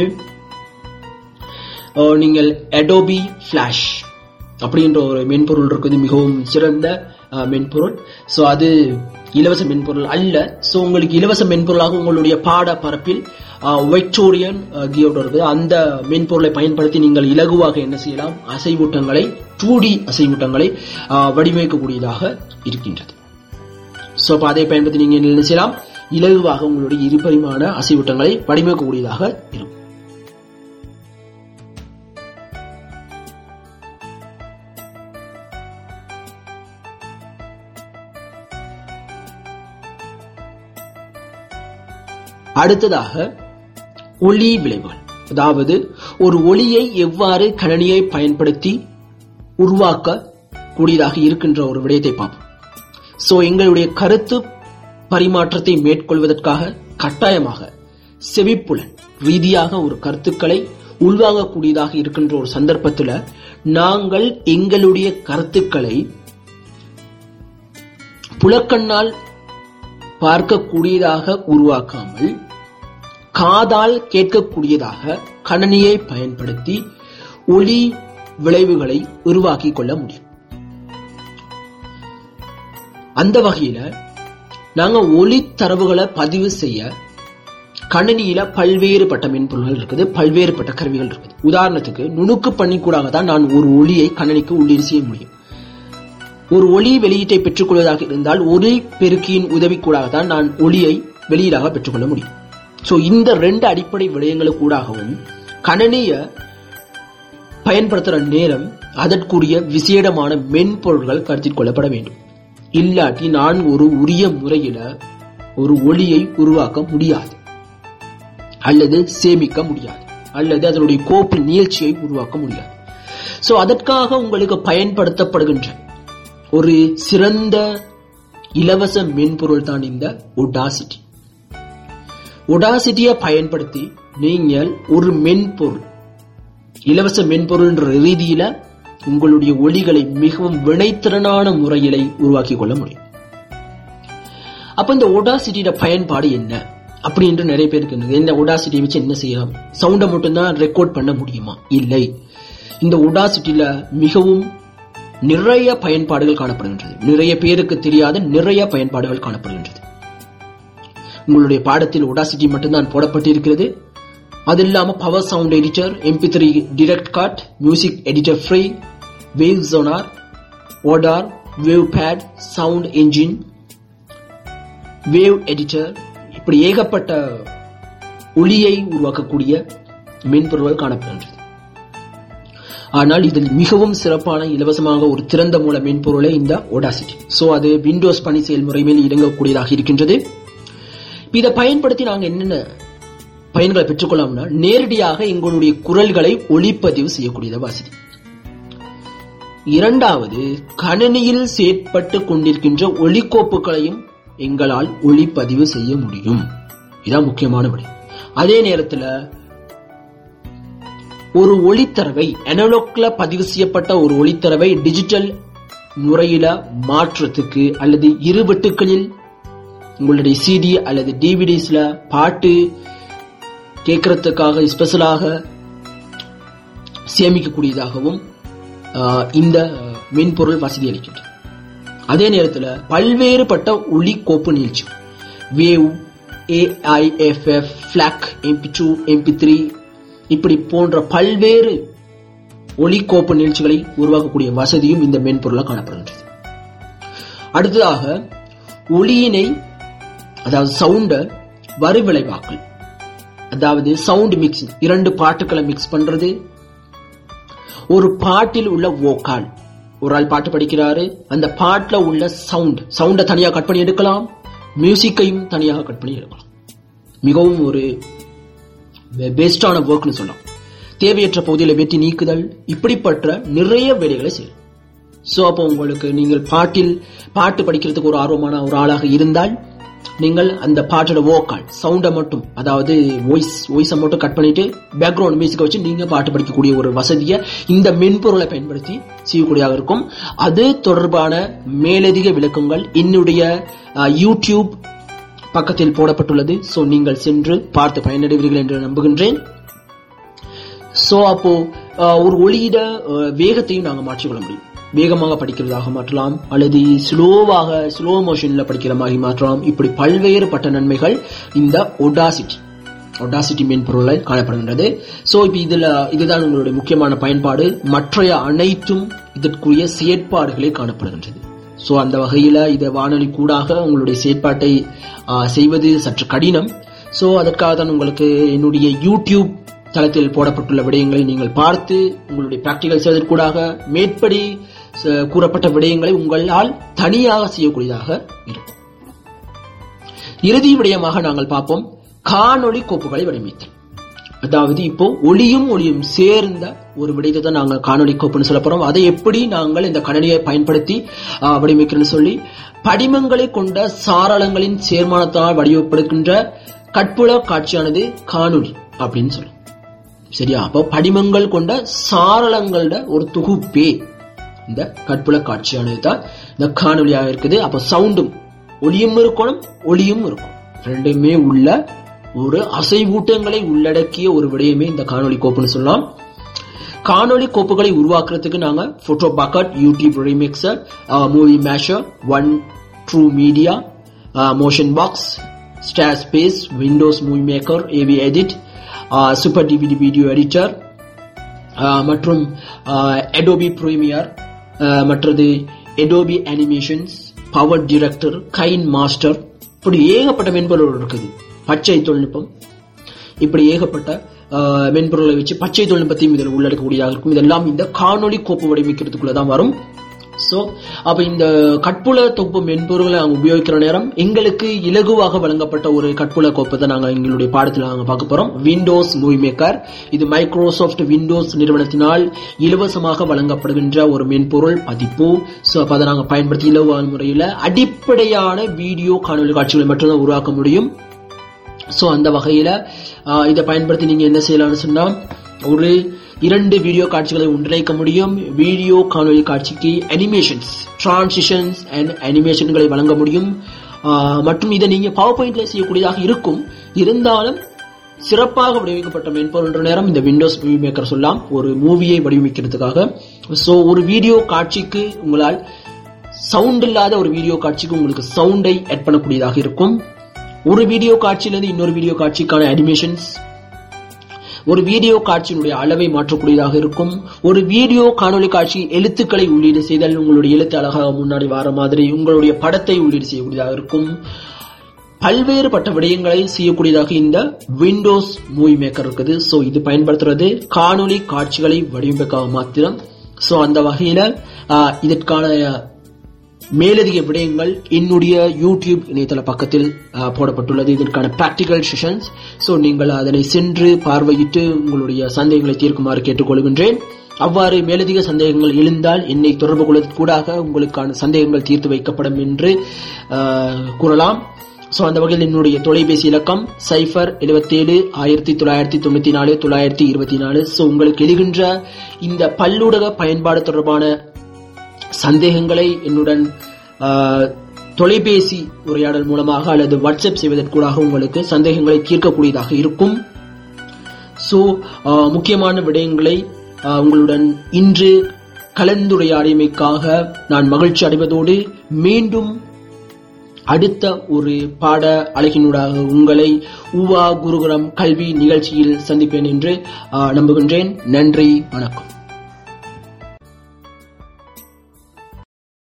அஹ் நீங்கள் அடோபி ஃபிளாஷ் அப்படின்ற ஒரு மென்பொருள் இருக்குது மிகவும் சிறந்த அஹ், மென்பொருள் சோ அது இலவச மென்பொருள் அல்ல சோ உங்களுக்கு இலவச மென்பொருளாக உங்களுடைய பாட பரப்பில் வெக்டோரியன் கியோட இருக்குது அந்த மென்பொருளை பயன்படுத்தி நீங்கள் இலகுவாக என்ன செய்யலாம் அசைவூட்டங்களை டூ டி அசைவூட்டங்களை ஆஹ், வடிவமைக்கக்கூடியதாக இருக்கின்றது சோ அப்ப அதை பயன்படுத்தி நீங்க என்ன செய்யலாம் இலகுவாக உங்களுடைய இருபரிமாண அசைவூட்டங்களை வடிவமைக்கக்கூடியதாக இருக்கும் அடுத்ததாக ஒளி விளைவுகள் அதாவது ஒரு ஒளியை எவ்வாறு கணனியை பயன்படுத்தி உருவாக்க கூடியதாக இருக்கின்ற ஒரு விடயத்தை பார்ப்போம் சோ எங்களுடைய கருத்து பரிமாற்றத்தை மேற்கொள்வதற்காக கட்டாயமாக செவிப்புலன் ரீதியாக ஒரு கருத்துக்களை உள்வாங்கக்கூடியதாக இருக்கின்ற ஒரு சந்தர்ப்பத்துல நாங்கள் எங்களுடைய கருத்துக்களை புலக்கண்ணால் பார்க்கக்கூடியதாக உருவாக்காமல் காதால் கேட்கக்கூடியதாக கணனியை பயன்படுத்தி ஒளி விளைவுகளை உருவாக்கிக் கொள்ள முடியும் அந்த வகையில நாங்க ஒளி தரவுகளை பதிவு செய்ய கணினியில பல்வேறுபட்ட மென்பொருள்கள் இருக்குது பல்வேறுபட்ட கருவிகள் இருக்குது உதாரணத்துக்கு நுணுக்கு பண்ணி கூடாக தான் நான் ஒரு ஒளியை கணனிக்கு உள்ளீடு செய்ய முடியும் ஒரு ஒளி வெளியீட்டை பெற்றுக்கொள்வதாக இருந்தால் ஒளி பெருக்கியின் உதவி கூடாகத்தான் நான் ஒளியை வெளியீடாக பெற்றுக்கொள்ள முடியும் சோ இந்த ரெண்டு அடிப்படை விடயங்களுக்கூடாகவும் கணனிய பயன்படுத்துற நேரம் அதற்குரிய விசேடமான மென்பொருள்கள் கருத்தில் கொள்ளப்பட வேண்டும் இல்லாட்டி நான் ஒரு உரிய முறையில ஒரு ஒளியை உருவாக்க முடியாது அல்லது சேமிக்க முடியாது அல்லது அதனுடைய கோப்பு நீழ்ச்சியை உருவாக்க முடியாது சோ அதற்காக உங்களுக்கு பயன்படுத்தப்படுகின்ற ஒரு சிறந்த இலவச மென்பொருள் தான் இந்த ஒடாசிட்டி ஒடாசிட்டியை பயன்படுத்தி நீங்கள் ஒரு மென்பொருள் இலவச மென்பொருள்ன்ற ரீதியில உங்களுடைய ஒளிகளை மிகவும் வினைத்திறனான முறையிலை உருவாக்கி கொள்ள முடியும் அப்ப இந்த ஒடாசிட்டியோட பயன்பாடு என்ன அப்படி என்று நிறைய பேருக்கு இருந்தது இந்த ஒடாசிட்டியை வச்சு என்ன செய்யலாம் சவுண்டை மட்டும்தான் ரெக்கார்ட் பண்ண முடியுமா இல்லை இந்த ஒடாசிட்டியில மிகவும் நிறைய பயன்பாடுகள் காணப்படுகின்றது நிறைய பேருக்கு தெரியாத நிறைய பயன்பாடுகள் காணப்படுகின்றது உங்களுடைய பாடத்தில் ஒடாசிட்டி மட்டும்தான் போடப்பட்டிருக்கிறது அது இல்லாம power sound editor MP three direct cut music editor free wave ஜோனார் ஓடார் wave pad sound engine wave editor இப்படி ஏகப்பட்ட ஒளியை உருவாக்கக்கூடிய மென்பொருள்கள் காணப்படுகின்றது ஆனால் இதில் மிகவும் சிறப்பான இலவசமாக ஒரு திறந்த மூல மென்பொருளே இந்த ஒடாசிட்டி சோ அது விண்டோஸ் பணி செயல்முறை மேல் இறங்கக்கூடியதாக இருக்கின்றது இப்ப இதை பயன்படுத்தி நாங்க என்னென்ன பயன்களை பெற்றுக்கொள்ளலாம்னா நேரடியாக எங்களுடைய குரல்களை ஒளிப்பதிவு செய்யக்கூடியத வசதி இரண்டாவது கணினியில் செயற்பட்டு கொண்டிருக்கின்ற ஒளிக்கோப்புகளையும் எங்களால் ஒளிப்பதிவு செய்ய முடியும் இதான் முக்கியமான விடை அதே நேரத்துல ஒரு ஒளித்தரவை அனலோக்ல பதிவு செய்யப்பட்ட ஒரு ஒளித்தரவை டிஜிட்டல் முறையில மாற்றத்துக்கு அல்லது இரு வெட்டுக்களில் உங்களுடைய சிடி அல்லது டிவிடிஸ்ல பாட்டு கேட்கறதுக்காக ஸ்பெஷலாக சேமிக்கக்கூடியதாகவும் ஆஹ், இந்த மென்பொருள் வசதி அளிக்கின்றது அதே நேரத்தில் பல்வேறுபட்ட ஒளி கோப்பு நீழ்ச்சி wave AIFF FLAC MP two MP three இப்படி போன்ற பல்வேறு ஒளிக்கோப்பு நிகழ்ச்சிகளை உருவாக்கக்கூடிய வசதியும் இந்த மென்பொருளாக காணப்படுகின்றது அடுத்ததாக ஒளியினை அதாவது சவுண்ட வரிவிளைவாக்கல் அதாவது சவுண்ட் மிக்சிங் இரண்டு பாட்டுக்களை மிக்ஸ் பண்றது ஒரு பாட்டில் உள்ள வோக்கால் ஒரு ஆள் பாட்டு படிக்கிறாரு அந்த பாட்டுல உள்ள சவுண்ட் சவுண்ட தனியாக கட் பண்ணி எடுக்கலாம் மியூசிக்கையும் தனியாக கட் பண்ணி எடுக்கலாம் மிகவும் ஒரு பெஸ்டான ஒர்க்னு சொல்லலாம் தேவையற்ற பகுதியில் வெட்டி நீக்குதல் இப்படிப்பட்ட நிறைய வேலைகளை செய்யலாம் சோ அப்போ உங்களுக்கு நீங்கள் பாட்டில் பாட்டு படிக்கிறதுக்கு ஒரு ஆர்வமான ஒரு ஆளாக இருந்தால் நீங்கள் அந்த பாட்டோட வோக்கால் சவுண்டை மட்டும் அதாவது வாய்ஸ் வாய்ஸை மட்டும் கட் பண்ணிட்டு பேக்ரவுண்ட் மியூசிக்கை வச்சு நீங்க பாட்டு படிக்கக்கூடிய ஒரு வசதியை இந்த மென்பொருளை பயன்படுத்தி செய்யக்கூடியதாக இருக்கும் அது தொடர்பான மேலதிக விளக்கங்கள் என்னுடைய அஹ், யூடியூப் பக்கத்தில் போடப்பட்டுள்ளது சோ நீங்கள் சென்று பார்த்து பயனடைவீர்கள் என்று நம்புகின்றேன் சோ அப்போ அஹ், ஒரு ஒளியிட அஹ், வேகத்தையும் நாங்க மாற்றிக்கொள்ள முடியும் வேகமாக படிக்கிறதாக மாற்றலாம் அல்லது ஸ்லோவாக ஸ்லோ மோஷன்ல படிக்கிற மாதிரி மாற்றலாம் இப்படி பல்வேறுபட்ட நன்மைகள் இந்த ஒடாசிட்டி ஒடாசிட்டி மென்பொருளில் காணப்படுகின்றது சோ இப்போ இதுல இதுதான் உங்களுடைய முக்கியமான பயன்பாடு மற்றைய அனைத்தும் இதற்குரிய செயற்பாடுகளே காணப்படுகின்றது சோ அந்த வகையில இதை வானொலி கூடாக உங்களுடைய செயற்பாட்டை ஆ, செய்வது சற்று கடினம் சோ அதற்காக தான் உங்களுக்கு என்னுடைய யூடியூப் தளத்தில் போடப்பட்டுள்ள விடயங்களை நீங்கள் பார்த்து உங்களுடைய பிராக்டிகல் செய்வதற்கூடாக மேற்படி ச- கூறப்பட்ட விடயங்களை உங்களால் தனியாக செய்யக்கூடியதாக இருக்கும் இறுதி விடயமாக நாங்கள் பார்ப்போம் காணொளி கோப்புகளை வடிவமைத்தல் அதாவது இப்போ ஒளியும் ஒளியும் சேர்ந்த ஒரு விடயத்தை தான் நாங்கள் காணொளி கோப்புன்னு சொல்ல போறோம் அதை எப்படி நாங்கள் இந்த கணனியை பயன்படுத்தி ஆ, வடிவமைக்கிறோம்னு சொல்லி படிமங்களை கொண்ட சாராளங்களின் சேர்மானத்தால் வடிவப்படுகின்ற கட்புல காட்சியானது காணொளி அப்படின்னு சொல்லும் சரியா அப்போ படிமங்கள் கொண்ட சாரளங்களோட ஒரு தொகுப்பே இந்த கட்புல காட்சியானது தான் இந்த காணொலியாக இருக்குது அப்போ சவுண்டும் ஒளியும் இருக்கணும் ஒளியும் இருக்கும் ரெண்டுமே உள்ள ஒரு அசைவூட்டங்களை உள்ளடக்கிய ஒரு விடயமே இந்த காணொளி கோப்புன்னு சொல்லலாம் காணொளி கோப்புகளை உருவாக்குறதுக்கு நாங்க photo bucket YouTube remixer movie masher one true media motion box star space Windows movie maker AV edit super DVD video editor மற்றும் அடோபி ப்ரீமியர் மற்றது Adobe animations power director kine master இப்படி ஏகப்பட்ட மென்பொருள் இருக்குது பச்சை தொழில்நுட்பம் இப்படி ஏகப்பட்ட ஆஹ், மென்பொருளை வச்சு பச்சை தொழில்நுட்பத்தையும் இதில் உள்ளடக்கக்கூடியதாக இருக்கும் இதெல்லாம் இந்த காணொளி கோப்பு வடிவமைக்கிறதுக்குள்ள தான் வரும் சோ அப்ப இந்த கட்புல தொகுப்பு மென்பொருளை நாங்க உபயோகிக்கிற நேரம் எங்களுக்கு இலகுவாக வழங்கப்பட்ட ஒரு கட்புல கோப்பை தான் நாங்க எங்களுடைய பாடத்துல நாங்க பார்க்க போறோம் விண்டோஸ் மூவி மேக்கர் இது மைக்ரோசாஃப்ட் விண்டோஸ் நிறுவனத்தினால் இலவசமாக வழங்கப்படுகின்ற ஒரு மென்பொருள் பதிப்பு சோ அப்ப அதை நாங்க பயன்படுத்தி இலவான முறையில அடிப்படையான வீடியோ காணொலி காட்சிகளை மட்டும்தான் உருவாக்க முடியும் சோ அந்த வகையில ஆஹ், இதை பயன்படுத்தி நீங்க என்ன செய்யலாம்னு சொன்னா ஒரு இரண்டு வீடியோ காட்சிகளை ஒன்றிணைக்க முடியும் வீடியோ காணொலி காட்சிக்கு அனிமேஷன்ஸ் டிரான்சிஷன்ஸ் அண்ட் அனிமேஷன்களை வழங்க முடியும் ஆஹ், மற்றும் இதை நீங்க பவர் பாயிண்ட்ல செய்யக்கூடியதாக இருக்கும் இருந்தாலும் சிறப்பாக வடிவமைக்கப்பட்ட மென்பொருள் என்ற நேரம் இந்த விண்டோஸ் மூவி மேக்கர் சொல்லலாம் ஒரு மூவியை வடிவமைக்கிறதுக்காக சோ ஒரு வீடியோ காட்சிக்கு உங்களால் சவுண்ட் இல்லாத ஒரு வீடியோ காட்சிக்கு உங்களுக்கு சவுண்டை ஆட் பண்ணக்கூடியதாக இருக்கும் ஒரு வீடியோ காட்சியிலிருந்து இன்னொரு வீடியோ காட்சிக்கான அனிமேஷன்ஸ் ஒரு வீடியோ காட்சியினுடைய அளவை மாற்றக்கூடியதாக இருக்கும் ஒரு வீடியோ காணொளி காட்சி எழுத்துக்களை உள்ளீடு செய்தல் உங்களுடைய எழுத்து அழகாக முன்னாடி வர மாதிரி உங்களுடைய படத்தை உள்ளீடு செய்யக்கூடியதாக இருக்கும் பல்வேறுபட்ட விடயங்களை செய்யக்கூடியதாக இந்த விண்டோஸ் மூவி மேக்கர் இருக்குது சோ இது பயன்படுத்துறது காணொளி காட்சிகளை வடிவமைக்க மாத்திரம் சோ அந்த வகையில ஆஹ், இதற்கான மேலதிக விடயங்கள் என்னுடைய யூடியூப் இணையதள பக்கத்தில் ஆஹ், போடப்பட்டுள்ளது இதற்கான பிராக்டிகல் செஷன்ஸ் சோ நீங்கள் அதனை சென்று பார்வையிட்டு உங்களுடைய சந்தேகங்களை தீர்க்குமாறு கேட்டுக்கொள்கின்றேன் அவ்வாறு மேலதிக சந்தேகங்கள் எழுந்தால் என்னை தொடர்பு கொள்வதற்கூடாக உங்களுக்கான சந்தேகங்கள் தீர்த்து வைக்கப்படும் என்று ஆஹ், கூறலாம் சோ அந்த வகையில் என்னுடைய தொலைபேசி இலக்கம் சைஃபர் எழுபத்தேழு ஆயிரத்தி தொள்ளாயிரத்தி தொண்ணூத்தி நாலு தொள்ளாயிரத்தி இருபத்தி நாலு சோ உங்களுக்கு எழுகின்ற இந்த பல்லூடக பயன்பாடு தொடர்பான சந்தேகங்களை என்னுடன் ஆஹ், தொலைபேசி உரையாடல் மூலமாக அல்லது வாட்ஸ்அப் செய்வதற்கூடாக உங்களுக்கு சந்தேகங்களை தீர்க்கக்கூடியதாக இருக்கும் சோ முக்கியமான விடயங்களை ஆஹ், உங்களுடன் இன்று கலந்துரையாடியமைக்காக நான் மகிழ்ச்சி அடைவதோடு மீண்டும் அடுத்த ஒரு பாட அழகினூடாக உங்களை உவா குருகுலம் கல்வி நிகழ்ச்சியில் சந்திப்பேன் என்று ஆஹ், நம்புகின்றேன் நன்றி வணக்கம்